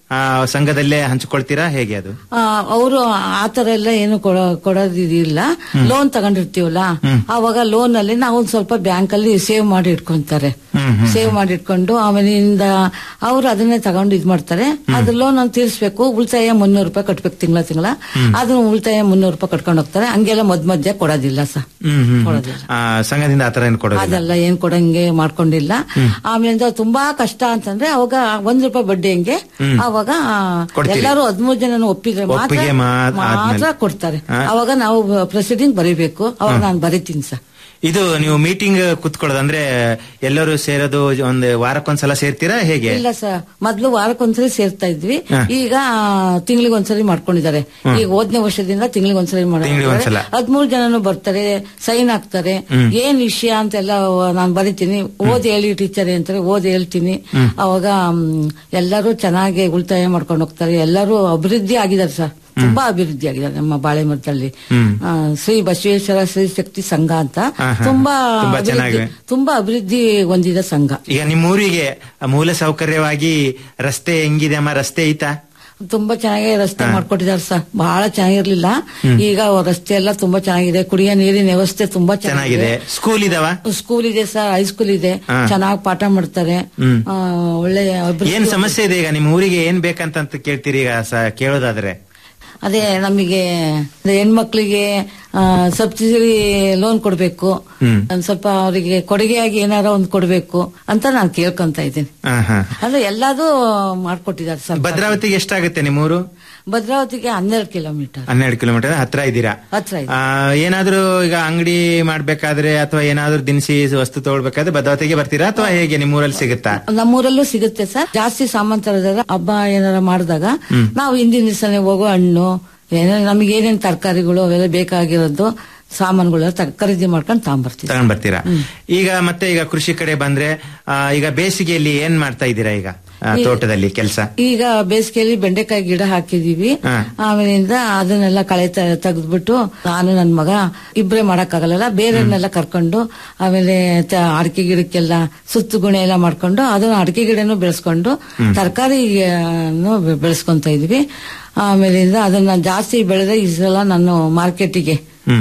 ಆ, ಸಂಘದಲ್ಲೇ ಹಂಚಿಕೊಳ್ತೀರಾ ಹೇಗೆ ಅದು ಅವರು ಆತರ ಎಲ್ಲ ಏನು ಕೊಡೋ- ಕೊಡೋದಿಲ್ಲ ಲೋನ್ ತಗೊಂಡಿರ್ತೀವಲ್ಲ ಅವಾಗ ಲೋನ್ ಅಲ್ಲಿ ನಾವು ಒಂದ್ ಸ್ವಲ್ಪ ಬ್ಯಾಂಕ್ ಅಲ್ಲಿ ಸೇವ್ ಮಾಡಿ ಇಟ್ಕೊಂತಾರೆ ಸೇವ್ ಮಾಡಿ ಇಟ್ಕೊಂಡು ಆಮೇಲಿಂದ ಅವ್ರು ಅದನ್ನೇ ತಗೊಂಡು ಇದ್ ಮಾಡ್ತಾರೆ ಅದ್ರ ಲೋನ್ ಅಂತ ತೀರ್ಸ್ಬೇಕು ಉಳಿತಾಯ ಮುನ್ನೂರು ರೂಪಾಯಿ ಕಟ್ಬೇಕು ತಿಂಗಳ ತಿಂಗಳ ಅದನ್ನ ಉಳಿತಾಯ ಮುನ್ನೂರು ರೂಪಾಯಿ ಕಟ್ಕೊಂಡು ಹೋಗ್ತಾರೆ ಹಂಗೆಲ್ಲ ಮದ್ ಮಧ್ಯ ಕೊಡೋದಿಲ್ಲ ಸರ್ ಹ್ಮ್ ಹ್ಮ್, ಹ್ಮ್ ಕೊಡೋದಿಲ್ಲ. ಆ, ಸಂಘದಿಂದ ಆತರ ಏನು ಕೊಡೋದಿಲ್ಲ ಅದೆಲ್ಲ ಏನ್ ಕೊಡಂಗೆ ಮಾಡ್ಕೊಂಡಿಲ್ಲ ಆಮೇಲಿಂದ ತುಂಬಾ ಕಷ್ಟ ಅಂತಂದ್ರೆ ಅವಾಗ ಒಂದ್ ರೂಪಾಯಿ ಬಡ್ಡಿ ಹಂಗೆ ಅವಾಗ ಕೊಡ್ತೀರಿ. ಎಲ್ಲರೂ ಹದಿಮೂರು ಜನ ಒಪ್ಪಿದ್ರೆ ಒಪ್ಪಿಗೆ ಮಾತ್ರ ಮಾ- ಮಾತ್ರ ಆದ್ಮೇಲೆ. ಕೊಡ್ತಾರೆ ಹಾ. ಅವಾಗ ನಾವು ಪ್ರೊಸೀಡಿಂಗ್ ಬರೀಬೇಕು ಅವಾಗ ನಾನು ಬರೀತೀನಿ ಸರ್ ಇದು ನೀವು ಮೀಟಿಂಗ್ ಕುತ್ಕೊಳ್ಳೋದು ಅಂದ್ರೆ ಎಲ್ಲರೂ ಸೇರೋದು ಒಂದು ವಾರಕ್ಕೊಂದ್ಸಲ ಸೇರ್ತೀರಾ ಹೇಗೆ ಇಲ್ಲ ಸರ್ ಮೊದ್ಲು ವಾರಕ್ಕೊಂದ್ಸರಿ ಸೇರ್ತಾ ಇದ್ವಿ ಹಾ. ಈಗ ತಿಂಗಳಿಗೆ ಒಂದ್ಸರಿ ಮಾಡ್ಕೊಂಡಿದ್ದಾರೆ ಈಗ ಹೋದ್ನೇ ವರ್ಷದಿಂದ ತಿಂಗಳಿಗೆ ಒಂದ್ಸರಿ ತಿಂಗ್ಳಿಗೆ ಒಂದ್ಸಲ. ಹದ್ಮೂರು ಜನನು ಬರ್ತಾರೆ ಸೈನ್ ಹಾಕ್ತಾರೆ ಏನ್ ವಿಷಯ ಅಂತೆಲ್ಲ ನಾನು ಬರಿತೀನಿ ಓದ್ ಹೇಳಿ ಟೀಚರ್ ಅಂತಾರೆ ಓದ್ ಹೇಳ್ತೀನಿ ಅವಾಗ ಮ್, ಎಲ್ಲರೂ ಚೆನ್ನಾಗಿ ಉಳಿತಾಯ ಮಾಡ್ಕೊಂಡು ಹೋಗ್ತಾರೆ ಎಲ್ಲರೂ ಅಭಿವೃದ್ಧಿ ಆಗಿದ್ದಾರೆ ಸರ್ ತುಂಬಾ ಅಭಿವೃದ್ಧಿ ಆಗಿದ್ದಾರೆ ನಮ್ಮ ಬಾಳೆಮರದಲ್ಲಿ ಆ, ಶ್ರೀ ಬಸವೇಶ್ವರ ಶ್ರೀ ಶಕ್ತಿ ಸಂಘ ಅಂತ ಹಾ, ಹಾ. ತುಂಬಾ ತುಂಬಾ ಅಭಿವೃದ್ಧಿ- ಚೆನ್ನಾಗಿದೆ. ತುಂಬಾ ಅಭಿವೃದ್ಧಿ ಹೊಂದಿದ ಸಂಘ ಈಗ ನಿಮ್ಮೂರಿಗೆ ಮೂಲ ಸೌಕರ್ಯವಾಗಿ ರಸ್ತೆ ಹೆಂಗಿದೆ ಅಮ್ಮ ರಸ್ತೆ ಐತಾ ತುಂಬಾ ಚೆನ್ನಾಗಿ ರಸ್ತೆ ಮಾಡ್ಕೊಟ್ಟಿದ್ದಾರೆ ಸರ್ ಬಹಳ ಚೆನ್ನಾಗಿರ್ಲಿಲ್ಲ ಈಗ ರಸ್ತೆ ಎಲ್ಲ ತುಂಬಾ ಚೆನ್ನಾಗಿದೆ ಕುಡಿಯೋ ನೀರಿನ ವ್ಯವಸ್ಥೆ ತುಂಬಾ ಚೆನ್ನಾಗಿದೆ ಸ್ಕೂಲ್ ಇದಾವ ಸ್ಕೂಲ್ ಇದೆ ಸರ್ ಹೈಸ್ಕೂಲ್ ಇದೆ ಹಾ. ಚೆನ್ನಾಗಿ ಪಾಠ ಮಾಡ್ತಾರೆ ಹ್ಮ್. ಆ, ಒಳ್ಳೆ ಅಭಿವೃದ್ಧಿ- ಏನ್ ಸಮಸ್ಯೆ ಇದೆ ಈಗ ನಿಮ್ಮ ಊರಿಗೆ ಏನ್ ಬೇಕಂತ ಅಂತ ಕೇಳ್ತೀರಿ ಈಗ ಸ- ಕೇಳೋದಾದ್ರೆ ಅದೇ ನಮಗೆ ಹೆಣ್ಮಕ್ಳಿಗೆ ಸಬ್ಸಿಡಿ ಲೋನ್ ಕೊಡ್ಬೇಕು ಹ್ಮ್. ಒಂದ್ ಸ್ವಲ್ಪ ಅವರಿಗೆ ಕೊಡುಗೆಯಾಗಿ ಏನಾರ ಒಂದ್ ಕೊಡ್ಬೇಕು ಅಂತ ನಾನು ಕೇಳ್ಕೊಂತ ಇದ್ದೀನಿ ಹಾ, ಹಾ. ಅಂದ್ರೆ ಎಲ್ಲದೂ ಮಾಡ್ಕೊಟ್ಟಿದ್ದಾರೆ ಸರ್ ಭದ್ರಾವತಿಗೆ ಎಷ್ಟಾಗುತ್ತೆ ನಿಮ್ಮೂರು ಭದ್ರಾವತಿಗೆ ಹನ್ನೆರಡು ಕಿಲೋಮೀಟರ್ ಹನ್ನೆರಡು ಕಿಲೋಮೀಟರ್ ಹತ್ರ ಇದ್ದೀರಾ ಹತ್ರ ಇದೆ ಆ, ಏನಾದ್ರೂ ಈಗ ಅಂಗಡಿ ಮಾಡ್ಬೇಕಾದ್ರೆ ಅಥವಾ ಏನಾದ್ರೂ ದಿನಸಿ ವಸ್ತು ತಗೊಳ್ಬೇಕಾದ್ರೆ ಭದ್ರಾವತಿಗೆ ಬರ್ತೀರಾ ಅಥವಾ ಹೇಗೆ ನಿಮ್ಮೂರಲ್ಲಿ ಸಿಗುತ್ತಾ ನಮ್ಮೂರಲ್ಲೂ ಸಿಗುತ್ತೆ ಸರ್ ಜಾಸ್ತಿ ಸಾಮಾನ್ ತರೋದಾದ್ರೆ ಹಬ್ಬ ಏನಾರ ಮಾಡಿದಾಗ ನಾವು ಹಿಂದಿನ ದಿವಸನೇ ಹೋಗೋ ಹಣ್ಣು ಏನೇ ನಮಗೆ ಏನೇನ್ ತರಕಾರಿಗಳು ಅವೆಲ್ಲ ಬೇಕಾಗಿರೋದು ಸಾಮಾನುಗಳು ಖರೀದಿ ಮಾಡ್ಕೊಂಡು ತಗೊಂಬರ್ತೀವಿ ತಗೊಂಡ್ ಬರ್ತೀರಾ ಈಗ ಮತ್ತೆ ಈಗ ಕೃಷಿ ಕಡೆ ಬಂದ್ರೆ ಆ, ಈಗ ಬೇಸಿಗೆಯಲ್ಲಿ ಏನ್ ಮಾಡ್ತಾ ಇದ್ದೀರಾ ಈಗ ಆ, ಈ- ತೋಟದಲ್ಲಿ ಕೆಲಸ ಈಗ ಬೇಸಿಗೆಯಲ್ಲಿ ಬೆಂಡೆಕಾಯಿ ಗಿಡ ಹಾಕಿದೀವಿ ಹಾ. ಆಮೇಲಿಂದ ಅದನ್ನೆಲ್ಲ ಕಳೆ ತ- ತೆಗೆದ್ಬಿಟ್ಟು ನಾನು ನನ್ನ ಮಗ ಇಬ್ರೇ ಮಾಡಕ್ಕಾಗಲ್ಲ ಬೇರೆಯವ್ರನ್ನೆಲ್ಲ ಕರ್ಕೊಂಡು ಆಮೇಲೆ ತ- ಅಡಿಕೆ ಗಿಡಕ್ಕೆಲ್ಲ ಸುತ್ತು ಗುಣೆ ಎಲ್ಲ ಮಾಡ್ಕೊಂಡು ಅದನ್ನ ಅಡಿಕೆ ಗಿಡನು ಬೆಳೆಸ್ಕೊಂಡು ತರಕಾರಿ ಬೆಳೆಸ್ಕೊಂತ ಇದ್ವಿ ಆಮೇಲಿಂದ ಅದನ್ನ ಜಾಸ್ತಿ ಬೆಳೆದ್ರೆ ಈ ಸಲ ನಾನು ಮಾರ್ಕೆಟಿಗೆ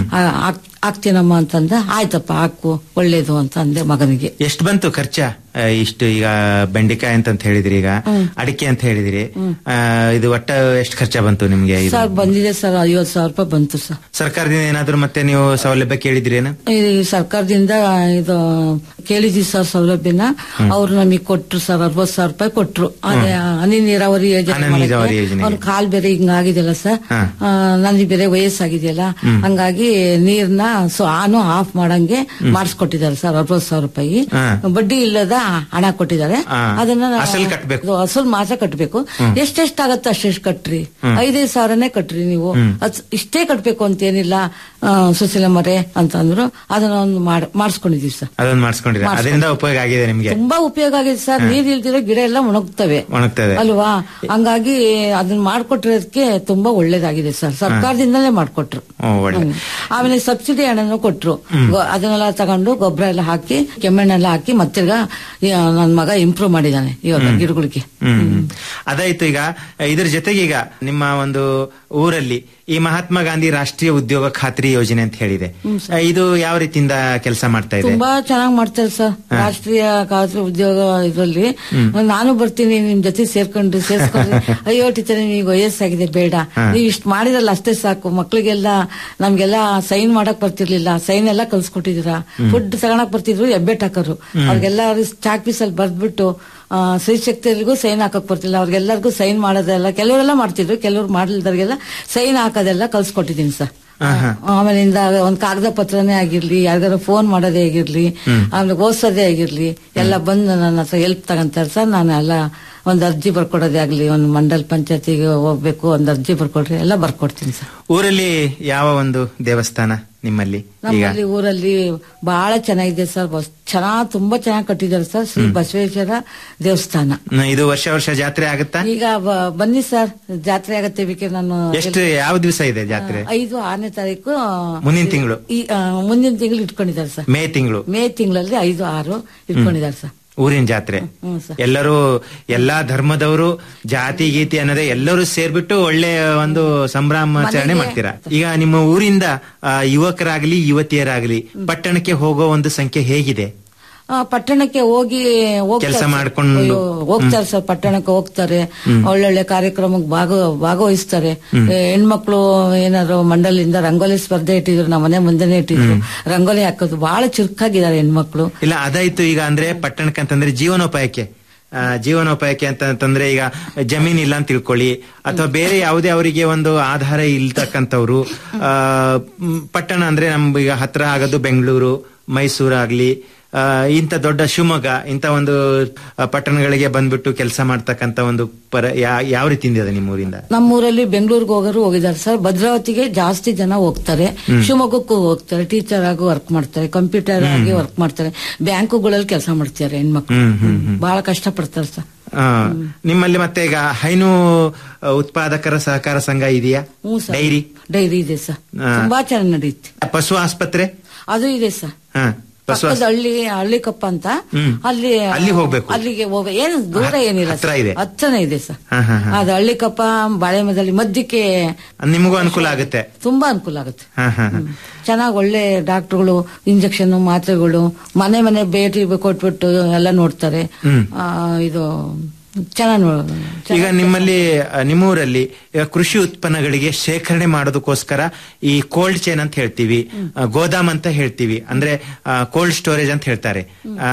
ಹಾಕ್ತೀನಮ್ಮ ಅಂತಂದ ಆಯ್ತಪ್ಪ ಹಾಕು ಒಳ್ಳೇದು ಅಂತ ಅಂದೆ ಮಗನಿಗೆ ಎಷ್ಟು ಬಂತು ಖರ್ಚ ಆ, ಇಷ್ಟು ಈಗ ಬೆಂಡೆಕಾಯಿ ಅಂತ ಹೇಳಿದ್ರಿ ಈಗ ಅಡಿಕೆ ಅಂತ ಹೇಳಿದಿರಿ ಆ, ಇದು ಒಟ್ಟ ಎಷ್ಟು ಖರ್ಚ ಬಂತು ನಿಮ್ಗೆ ಇದು? ಸರ್ ಬಂದಿದೆ ಸರ್ ಐವತ್ತು ಸಾವಿರ ರೂಪಾಯಿ ಬಂತು ಸರ್ ಸರ್ಕಾರದಿಂದ ಏನಾದ್ರು ಮತ್ತೆ ನೀವು ಸೌಲಭ್ಯ ಕೇಳಿದ್ರೇನ ಈ ಸರ್ಕಾರದಿಂದ ಇದು ಕೇಳಿದ್ವಿ ಸರ್ ಸೌಲಭ್ಯನ ಅವ್ರು ನಮಗೆ ಕೊಟ್ರು ಸರ್ ಅರವತ್ ಸಾವಿರ ರೂಪಾಯಿ ಕೊಟ್ರು ಅದೇ ಹನಿ ನೀರಾವರಿ ಯೋಜನೆ ಹನಿ ನೀರಾವರಿ ಯೋಜನೆಗೆ. ಅವ್ನ ಕಾಲ್ ಬೇರೆ ಹಿಂಗಾಗಿದೆಯಲ್ಲ ಸರ್ ಹಾ. ಆ, ನನಗೆ ಬೇರೆ ವಯಸ್ಸಾಗಿದೆಯಲ್ಲ ಹಂಗಾಗಿ ನೀರ್ನ ಸೊ ಆನು ಆಫ್ ಮಾಡಂಗೆ ಮಾಡಿಸ್ಕೊಟ್ಟಿದ್ದಾರೆ ಸರ್ ಅರವತ್ ಸಾವಿರ ರೂಪಾಯಿ ಹಾ. ಬಡ್ಡಿ ಇಲ್ಲದ ಹಣ ಕೊಟ್ಟಿದ್ದಾರೆ ಹಾ. ಅದನ್ನ ನಾವು- ಅಸಲ್ ಕಟ್ಬೇಕು. ಅದು ಅಸಲ್ ಮಾತ್ರ ಕಟ್ಬೇಕು ಎಷ್ಟೆಷ್ಟಾಗತ್ತೆ ಅಷ್ಟೆಷ್ಟು ಕಟ್ರಿ ಐದೈದು ಸಾವಿರನೇ ಕಟ್ರಿ ನೀವು ಅದ್ ಇಷ್ಟೇ ಕಟ್ಬೇಕು ಅಂತೇನಿಲ್ಲ ಆ, ಸುಶೀಲ ಮರೆ ಅಂತ ಅಂದ್ರು ಅದನ್ನ ಒಂದು ಮಾಡಿಸ್ಕೊಂಡಿದೀವಿ ಸರ್ ಅದನ್ನ ಮಾಡಿಸ್ಕೊಂಡಿರ ಅದರಿಂದ ಉಪಯೋಗ ಆಗಿದೆ ನಿಮ್ಗೆ ತುಂಬಾ ಉಪಯೋಗ ಆಗಿದೆ ಸರ್ ನೀರ್ ಇಲ್ದಿರೋ ಗಿಡ ಎಲ್ಲ ಒಣಗ್ತವೆ ಒಣಗ್ತದೆ ಅಲ್ವಾ ಹಂಗಾಗಿ ಅದನ್ನ ಮಾಡ್ಕೊಟ್ಟಿರೋದಕ್ಕೆ ತುಂಬಾ ಒಳ್ಳೇದಾಗಿದೆ ಸರ್ ಸರ್ಕಾರದಿಂದಲೇ ಮಾಡ್ಕೊಟ್ರು ಓ, ಒಳ್ಳೆ ಹ್ಮ್. ಆಮೇಲೆ ಸಬ್ಸಿಡಿ ಹಣನು ಕೊಟ್ರು ಗೊ- ಅದನ್ನೆಲ್ಲ ತಗೊಂಡು ಗೊಬ್ಬರ ಎಲ್ಲ ಹಾಕಿ ಕೆಮ್ಮೆಣ್ಣೆಲ್ಲ ಹಾಕಿ ಮತ್ತಿರ್ಗ ನನ್ನ ಮಗ ಇಂಪ್ರೂವ್ ಮಾಡಿದಾನೆ ಇವಾಗ ಗಿಡಗಳಿಗೆ ಹ್ಮ್ ಅದಾಯ್ತು ಈಗ ಇದ್ರ ಜೊತೆಗೆ ಈಗ ನಿಮ್ಮ ಒಂದು ಊರಲ್ಲಿ ಈ ಮಹಾತ್ಮ ಗಾಂಧಿ ರಾಷ್ಟ್ರೀಯ ಉದ್ಯೋಗ ಖಾತ್ರಿ ಯೋಜನೆ ಅಂತ ಹೇಳಿದೆ ಆ, ಇದು ಯಾವ ರೀತಿಯಿಂದ ಕೆಲಸ ಮಾಡ್ತಾ ಇದೆ ತುಂಬಾ ಚೆನ್ನಾಗಿ ಮಾಡ್ತಾರೆ ಸರ್ ರಾಷ್ಟ್ರೀಯ ಖಾಸಗಿ ಉದ್ಯೋಗ ಇದರಲ್ಲಿ ನಾನು ಬರ್ತೀನಿ ನಿಮ್ ಜೊತೆ ಸೇರ್ಕೊಂಡು ಸೇರ್ಸ್ಕೊಂಡು ಅಯ್ಯೋ ಟೀಚರ್ ನಿಮಗೆ ವಯಸ್ಸಾಗಿದೆ ಬೇಡ ನೀವ್ ಇಷ್ಟ ಮಾಡಿರಲ್ಲ ಅಷ್ಟೇ ಸಾಕು ಮಕ್ಳಿಗೆಲ್ಲ ನಮ್ಗೆಲ್ಲ ಸೈನ್ ಮಾಡಕ್ ಬರ್ತಿರ್ಲಿಲ್ಲ ಸೈನ್ ಎಲ್ಲ ಕಲ್ಸ್ಕೊಟ್ಟಿದೀರಾ ಫುಡ್ ತಗೊಳಕ್ ಬರ್ತಿದ್ರು ಎಬ್ಬೆಟ್ ಹಾಕೋರು ಅವ್ರಿಗೆಲ್ಲ ಚಾಕ್ ಪೀಸ್ ಅಲ್ಲಿ ಬರ್ದ್ಬಿಟ್ಟು ಆ, ಸ್ತ್ರೀಶಕ್ತಿಯರಿಗೂ ಸೈನ್ ಹಾಕಕ್ ಬರ್ತಿಲ್ಲ ಅವ್ರಿಗೆಲ್ಲರಿಗೂ ಸೈನ್ ಮಾಡೋದೆಲ್ಲ ಕೆಲವರೆಲ್ಲ ಮಾಡ್ತಿದ್ರು ಕೆಲವ್ರು ಮಾಡ್ಲಿಲ್ದವ್ರಿಗೆಲ್ಲ ಸೈನ್ ಹಾಕೋದೆಲ್ಲ ಕಲ್ಸ್ಕೊಟ್ಟಿದ್ದೀನಿ ಸರ್ ಆಮೇಲಿಂದ ಒಂದ್ ಕಾಗದ ಪತ್ರನೇ ಆಗಿರ್ಲಿ ಯಾರಿಗಾರ ಫೋನ್ ಮಾಡೋದೇ ಆಗಿರ್ಲಿ ಆಮೇಲೆ ಓದ್ಸೋದೇ ಆಗಿರ್ಲಿ ಎಲ್ಲ ಬಂದು ನನ್ನ ಹತ್ರ ಹೆಲ್ಪ್ ತಗೊಂತಾರೆ ಸರ್ ನಾನು ಎಲ್ಲ ಒಂದ್ ಅರ್ಜಿ ಬರ್ಕೊಡೋದೇ ಆಗ್ಲಿ ಒಂದ್ ಮಂಡಲ್ ಪಂಚಾಯತಿಗೆ ಹೋಗ್ಬೇಕು ಒಂದ್ ಅರ್ಜಿ ಬರ್ಕೊಡ್ರಿ ಎಲ್ಲ ಬರ್ಕೊಡ್ತೀನಿ ಸರ್ ಊರಲ್ಲಿ ಯಾವ ಒಂದು ದೇವಸ್ಥಾನ ನಿಮ್ಮಲ್ಲಿ ಈಗ ನಮ್ಮಲ್ಲಿ ಊರಲ್ಲಿ ಬಹಳ ಚೆನ್ನಾಗಿದೆ ಸರ್ ಬಸ್ ಚೆನ್ನಾಗ್ ತುಂಬಾ ಚೆನ್ನಾಗಿ ಕಟ್ಟಿದ್ದಾರೆ ಸರ್ ಶ್ರೀ ಬಸವೇಶ್ವರ ದೇವಸ್ಥಾನ ನ- ಇದು ವರ್ಷ ವರ್ಷ ಜಾತ್ರೆ ಆಗುತ್ತಾ ಈಗ ಬ- ಬನ್ನಿ ಸರ್ ಜಾತ್ರೆ ಆಗತ್ತೆ ಬೇಕೆ ನಾನು ಎಷ್ಟು ಯಾವ ದಿವಸ ಇದೆ ಜಾತ್ರೆ ಐದು ಆರನೇ ತಾರೀಕು ಮುಂದಿನ ತಿಂಗಳು ಈ ಆ, ಮುಂದಿನ ತಿಂಗಳು ಇಟ್ಕೊಂಡಿದ್ದಾರೆ ಸರ್ ಮೇ ತಿಂಗಳು ಮೇ ತಿಂಗಳಲ್ಲಿ ಐದು ಆರು ಇಟ್ಕೊಂಡಿದ್ದಾರೆ ಸರ್ ಊರಿನ ಜಾತ್ರೆ ಹ್ಮ್ ಸರ್ ಎಲ್ಲರೂ ಎಲ್ಲಾ ಧರ್ಮದವರು ಜಾತಿ ಗೀತಿ ಅನ್ನೋದೇ ಎಲ್ಲರೂ ಸೇರ್ಬಿಟ್ಟು ಒಳ್ಳೆ ಒಂದು ಸಂಭ್ರಮಾಚರಣೆ ಮನೆಗೆ- ಮಾಡ್ತೀರಾ ಈಗ ನಿಮ್ಮ ಊರಿಂದ ಆ, ಯುವಕರಾಗ್ಲಿ ಯುವತಿಯರಾಗ್ಲಿ ಪಟ್ಟಣಕ್ಕೆ ಹೋಗೋ ಒಂದು ಸಂಖ್ಯೆ ಹೇಗಿದೆ ಆ, ಪಟ್ಟಣಕ್ಕೆ ಹೋಗಿ ಹೋಗ್ತಾರೆ ಕೆಲ್ಸ ಸರ್. ಮಾಡ್ಕೊಂಡು- ಅಯ್ಯೋ, ಹೋಗ್ತಾರೆ ಸರ್ ಪಟ್ಟಣಕ್ಕೆ ಹೋಗ್ತಾರೆ ಒಳ್ಳೊಳ್ಳೆ ಕಾರ್ಯಕ್ರಮಕ್ಕೆ ಭಾಗ ಭಾಗವಹಿಸ್ತಾರೆ ಏ, ಹೆಣ್ಮಕ್ಳು ಏನಾದ್ರು ಮಂಡಲಿಂದ ರಂಗೋಲಿ ಸ್ಪರ್ಧೆ ಇಟ್ಟಿದ್ರು ನಮ್ಮ ಮನೆ ಮುಂದೆನೆ ಇಟ್ಟಿದ್ರು ರಂಗೋಲಿ ಹಾಕೋದು ಬಹಳ ಚುರುಕಾಗಿದ್ದಾರೆ ಹೆಣ್ಮಕ್ಳು ಇಲ್ಲ ಅದಾಯ್ತು ಈಗ ಅಂದ್ರೆ ಪಟ್ಟಣಕ್ಕೆ ಅಂತಂದ್ರೆ ಜೀವನೋಪಾಯಕ್ಕೆ ಆ, ಜೀವನೋಪಾಯಕ್ಕೆ ಅಂತ ಅಂತಂದ್ರೆ ಈಗ ಜಮೀನ್ ಇಲ್ಲ ಅಂತ ತಿಳ್ಕೊಳ್ಳಿ ಅಥವಾ ಬೇರೆ ಯಾವುದೇ ಅವರಿಗೆ ಒಂದು ಆಧಾರ ಇಲ್ತಕ್ಕಂಥವ್ರು ಆ, ಮ್, ಪಟ್ಟಣ ಅಂದ್ರೆ ನಮ್ಗೆ ಈಗ ಹತ್ರ ಆಗೋದು ಬೆಂಗಳೂರು ಮೈಸೂರು ಆಗ್ಲಿ ಆ, ಇಂಥ ದೊಡ್ಡ ಶಿವಮೊಗ್ಗ ಇಂಥ ಒಂದು ಆ, ಪಟ್ಟಣಗಳಿಗೆ ಬಂದ್ಬಿಟ್ಟು ಕೆಲಸ ಮಾಡ್ತಕ್ಕಂಥ ಒಂದು ಪರ ಯಾ- ಯಾವ ರೀತಿಯಿಂದ ಇದೆ ನಿಮ್ಮ ಊರಿಂದ ನಮ್ಮೂರಲ್ಲಿ ಬೆಂಗಳೂರಿಗೆ ಹೋಗೋರು ಹೋಗಿದ್ದಾರೆ ಸರ್ ಭದ್ರಾವತಿಗೆ ಜಾಸ್ತಿ ಜನ ಹೋಗ್ತಾರೆ ಶಿವಮೊಗ್ಗಕ್ಕೂ ಹೋಗ್ತಾರೆ ಟೀಚರ್ ಆಗಿ ವರ್ಕ್ ಮಾಡ್ತಾರೆ ಕಂಪ್ಯೂಟರ್ ಆಗಿ ವರ್ಕ್ ಮಾಡ್ತಾರೆ ಬ್ಯಾಂಕುಗಳಲ್ಲಿ ಕೆಲಸ ಮಾಡ್ತಾರೆ ಹೆಣ್ಮಕ್ಳು ಹ್ಮ್ ಹ್ಮ್ ಹ್ಮ್ ಬಹಳ ಕಷ್ಟ ಪಡ್ತಾರೆ ಸರ್ ಆ, ನಿಮ್ಮಲ್ಲಿ ಮತ್ತೆ ಈಗ ಹೈನು ಆ, ಉತ್ಪಾದಕರ ಸಹಕಾರ ಸಂಘ ಇದೆಯಾ ಹ್ಞೂ ಸರ್ ಡೈರಿ ಡೈರಿ ಇದೆ ಸರ್ ಆ. ತುಂಬಾ ಚೆನ್ನಾಗಿ ನಡೆಯುತ್ತೆ ಪಶು ಆಸ್ಪತ್ರೆ ಅದು ಇದೆ ಸರ್ ಹಾ ಪಶು ಪಕ್ಕದ ಆಸ್- ಹಳ್ಳಿ ಹಳ್ಳಿಕೊಪ್ಪ ಅಂತ ಹ್ಮ್. ಅಲ್ಲಿ ಅಲ್ಲಿ ಹೋಗ್ಬೇಕು. ಅಲ್ಲಿಗೆ ಹೋಗ ಏನು ದೂರ ಏನಿಲ್ಲ ಹತ್ರ ಸರ್. ಇದೆ. ಹತ್ರನೇ ಇದೆ ಸರ್ ಹಾ, ಹಾ, ಹಾ. ಅದು ಹಳ್ಳಿಕೊಪ್ಪ ಬಾಳೆಮದಲ್ಲಿ ಮಧ್ಯಕ್ಕೆ ನಿಮಗೂ ಅನುಕೂಲ ಆಗುತ್ತೆ ತುಂಬಾ ಅನುಕೂಲ ಆಗುತ್ತೆ ಹಾ ಹಾ ಹಾ. ಚೆನ್ನಾಗಿ ಒಳ್ಳೆ ಡಾಕ್ಟರ್ಗಳು ಇಂಜೆಕ್ಷನ್ ಮಾತ್ರೆಗಳು ಮನೆ ಮನೆ ಭೇಟಿ ಕೊಟ್ಬಿಟ್ಟು ಎಲ್ಲ ನೋಡ್ತಾರೆ ಹ್ಮ್. ಆ, ಇದು ಚೆನ್ನಾಗಿ ಈಗ ನಿಮ್ಮಲ್ಲಿ ಆ, ನಿಮ್ಮೂರಲ್ಲಿ ಈಗ ಕೃಷಿ ಉತ್ಪನ್ನಗಳಿಗೆ ಶೇಖರಣೆ ಮಾಡೋದಕ್ಕೋಸ್ಕರ ಈ ಕೋಲ್ಡ್ ಚೈನ್ ಅಂತ ಹೇಳ್ತೀವಿ ಆ, ಗೋದಾಮ್ ಅಂತ ಹೇಳ್ತೀವಿ ಅಂದ್ರೆ ಕೋಲ್ಡ್ ಸ್ಟೋರೇಜ್ ಅಂತ ಹೇಳ್ತಾರೆ ಆ,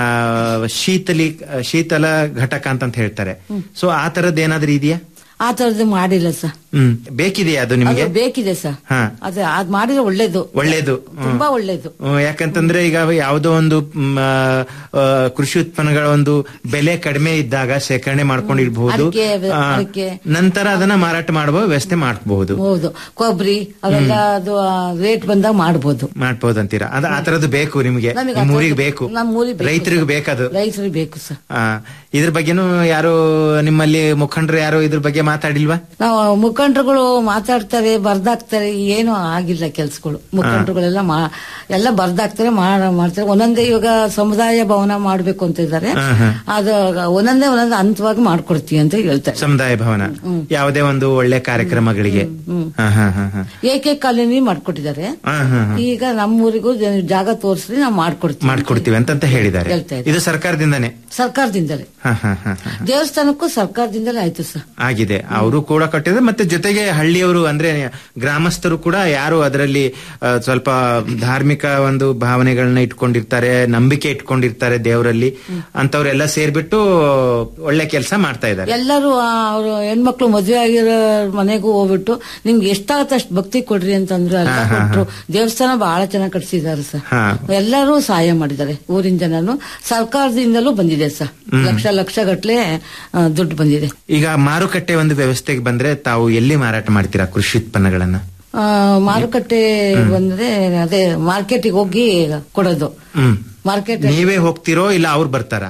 ಶೀತಲಿ ಶೀತಲ ಘಟಕ ಅಂತ ಹೇಳ್ತಾರೆ ಸೊ ಆ ತರದ್ ಏನಾದ್ರೂ ಇದೆಯಾ ಆ ತರದ್ದು ಮಾಡಿಲ್ಲ ಸರ್ ಹ್ಮ್ ಬೇಕಿದೆಯಾ ಅದು ನಿಮಗೆ ಅದು ಬೇಕಿದೆ ಸರ್ ಹಾ ಅದೇ ಅದ್ ಮಾಡಿದ್ರೆ ಒಳ್ಳೇದು ಒಳ್ಳೇದು ಹ್ಮ್. ತುಂಬಾ ಒಳ್ಳೇದು ಹ್ಮ್, ಯಾಕಂತಂದ್ರೆ ಈಗ ಯಾವುದೋ ಒಂದು ಮ್, ಆ, ಕೃಷಿ ಉತ್ಪನ್ನಗಳ ಒಂದು ಬೆಲೆ ಕಡಿಮೆ ಇದ್ದಾಗ ಶೇಖರಣೆ ಮಾಡ್ಕೊಂಡು ಇಡಬಹುದು ಅಡಿಕೆ, ಅಡಿಕೆ. ನಂತರ ಅದನ್ನ ಮಾರಾಟ ಮಾಡುವ ವ್ಯವಸ್ಥೆ ಮಾಡಬಹುದು ಹೌದು ಕೊಬ್ಬರಿ ಅವೆಲ್ಲ ಅದು ರೇಟ್ ಬಂದಾಗ ಮಾಡ್ಬೋದು ಮಾಡ್ಬೋದು ಅಂತೀರಾ ಅದ ಆ ತರದ್ದು ಬೇಕು ನಿಮ್ಗೆ ನಮಗೆ ನಿಮ್ಮ ಆ ಊರಿಗೆ ಥರದ್ದು- ಬೇಕು ನಮ್ಮ ಊರಿಗೆ ಬೇಕು ರೈತರಿಗೆ ಸರ್. ಬೇಕದು ರೈತರಿಗೆ ಬೇಕು ಸರ್ ಆ, ಇದ್ರ ಬಗ್ಗೆನೂ ಯಾರು ನಿಮ್ಮಲ್ಲಿ ಮುಖಂಡರು ಯಾರು ಇದ್ರ ಬಗ್ಗೆ ಮಾತಾಡಿಲ್ವಾ ನಾವು ಮುಖಂಡರುಗಳು ಮಾತಾಡ್ತಾರೆ ಬರ್ದಾಕ್ತಾರೆ ಏನು ಆಗಿಲ್ಲ ಕೆಲ್ಸಗಳು ಮುಖಂಡರುಗಳೆಲ್ಲ ಮಾ ಎಲ್ಲ ಬರ್ದಾಕ್ತಾರೆ ಮಾಡ- ಮಾಡ್ತಾರೆ ಒಂದೊಂದೇ ಇವಾಗ ಸಮುದಾಯ ಭವನ ಮಾಡ್ಬೇಕು ಅಂತ ಇದ್ದಾರೆ ಹಾ, ಹಾ. ಅದು ಒಂದೊಂದೇ ಒಂದೊಂದು ಹಂತವಾಗಿ ಮಾಡ್ಕೊಡ್ತೀವಿ ಅಂತ ಹೇಳ್ತಾರೆ ಸಮುದಾಯ ಭವನ ಯಾವುದೇ ಒಂದು ಒಳ್ಳೆ ಕಾರ್ಯಕ್ರಮಗಳಿಗೆ ಹಾ ಹಾ ಹಾ ಹಾ ಏಕೆ ಕಾಲೋನಿ ಮಾಡ್ಕೊಟ್ಟಿದ್ದಾರೆ ಹಾ, ಹಾ, ಹಾ. ಈಗ ನಮ್ಮೂರಿಗೂ ಜ- ಜಾಗ ತೋರಿಸ್ರಿ ನಾವು ಮಾಡ್ಕೊಡ್ತೀವಿ ಮಾಡ್ಕೊಡ್ತೀವಿ ಅಂತಂತ ಹೇಳಿದ್ದಾರೆ ಹೇಳ್ತಾ ಇದ್ದಾರೆ. ಇದು ಸರ್ಕಾರದಿಂದಾನೇ ಸರ್ಕಾರದಿಂದಲೇ ಹಾ ಹಾ ಹಾ ಹಾ ದೇವಸ್ಥಾನಕ್ಕೂ ಸರ್ಕಾರದಿಂದಲೇ ಆಯ್ತು ಸರ್ ಆಗಿದೆ ಅವರು ಕೂಡ ಕಟ್ಟಿದ್ರೆ ಮತ್ತೆ ಜೊತೆಗೆ ಹಳ್ಳಿಯವರು ಅಂದ್ರೆ ಗ್ರಾಮಸ್ಥರು ಕೂಡ ಯಾರು ಅದರಲ್ಲಿ ಆ, ಸ್ವಲ್ಪ ಧಾರ್ಮಿಕ ಒಂದು ಭಾವನೆಗಳನ್ನ ಇಟ್ಕೊಂಡಿರ್ತಾರೆ ನಂಬಿಕೆ ಇಟ್ಕೊಂಡಿರ್ತಾರೆ ದೇವರಲ್ಲಿ ಅಂತವ್ರೆಲ್ಲ ಸೇರ್ಬಿಟ್ಟು ಒಳ್ಳೆ ಕೆಲಸ ಮಾಡ್ತಾ ಇದ್ದಾರೆ ಎಲ್ಲರೂ ಅವರು ಹೆಣ್ಮಕ್ಳು ಮದುವೆ ಆಗಿರೋ ಮನೆಗೂ ಹೋಗ್ಬಿಟ್ಟು ನಿಮ್ಗೆ ಎಷ್ಟಾಗತ್ತೆ ಅಷ್ಟು ಭಕ್ತಿ ಕೊಡ್ರಿ ಅಂತಂದ್ರು ಎಲ್ಲ ಹಾ, ಹಾ, ಹಾ. ಕೊಟ್ರು ದೇವಸ್ಥಾನ ಬಹಳ ಚೆನ್ನಾಗಿ ಕಟ್ಸಿದ್ದಾರೆ ಸರ್ ಹಾ ಎಲ್ಲರೂ ಸಹಾಯ ಮಾಡಿದ್ದಾರೆ ಊರಿನ ಜನನು ಸರ್ಕಾರದಿಂದಲೂ ಬಂದಿದೆ ಸರ್ ಲಕ್ಷ ಲಕ್ಷ ಗಟ್ಲೆ ದುಡ್ಡು ಬಂದಿದೆ ಈಗ ಮಾರುಕಟ್ಟೆ ಒಂದು ವ್ಯವಸ್ಥೆಗೆ ಬಂದ್ರೆ ತಾವು ಎಲ್ಲಿ ಮಾರಾಟ ಮಾಡ್ತೀರಾ ಕೃಷಿ ಉತ್ಪನ್ನಗಳನ್ನ ಆ, ಮಾರುಕಟ್ಟೆ ಬಂದ್ರೆ ಅದೇ ಮಾರ್ಕೆಟಿಗೆ ಹೋಗಿ ಕೊಡೋದು ಹ್ಮ್ ಮಾರ್ಕೆಟ್ ನೀವೇ ಹೋಗ್ತಿರೋ ಇಲ್ಲ ಅವ್ರು ಬರ್ತಾರ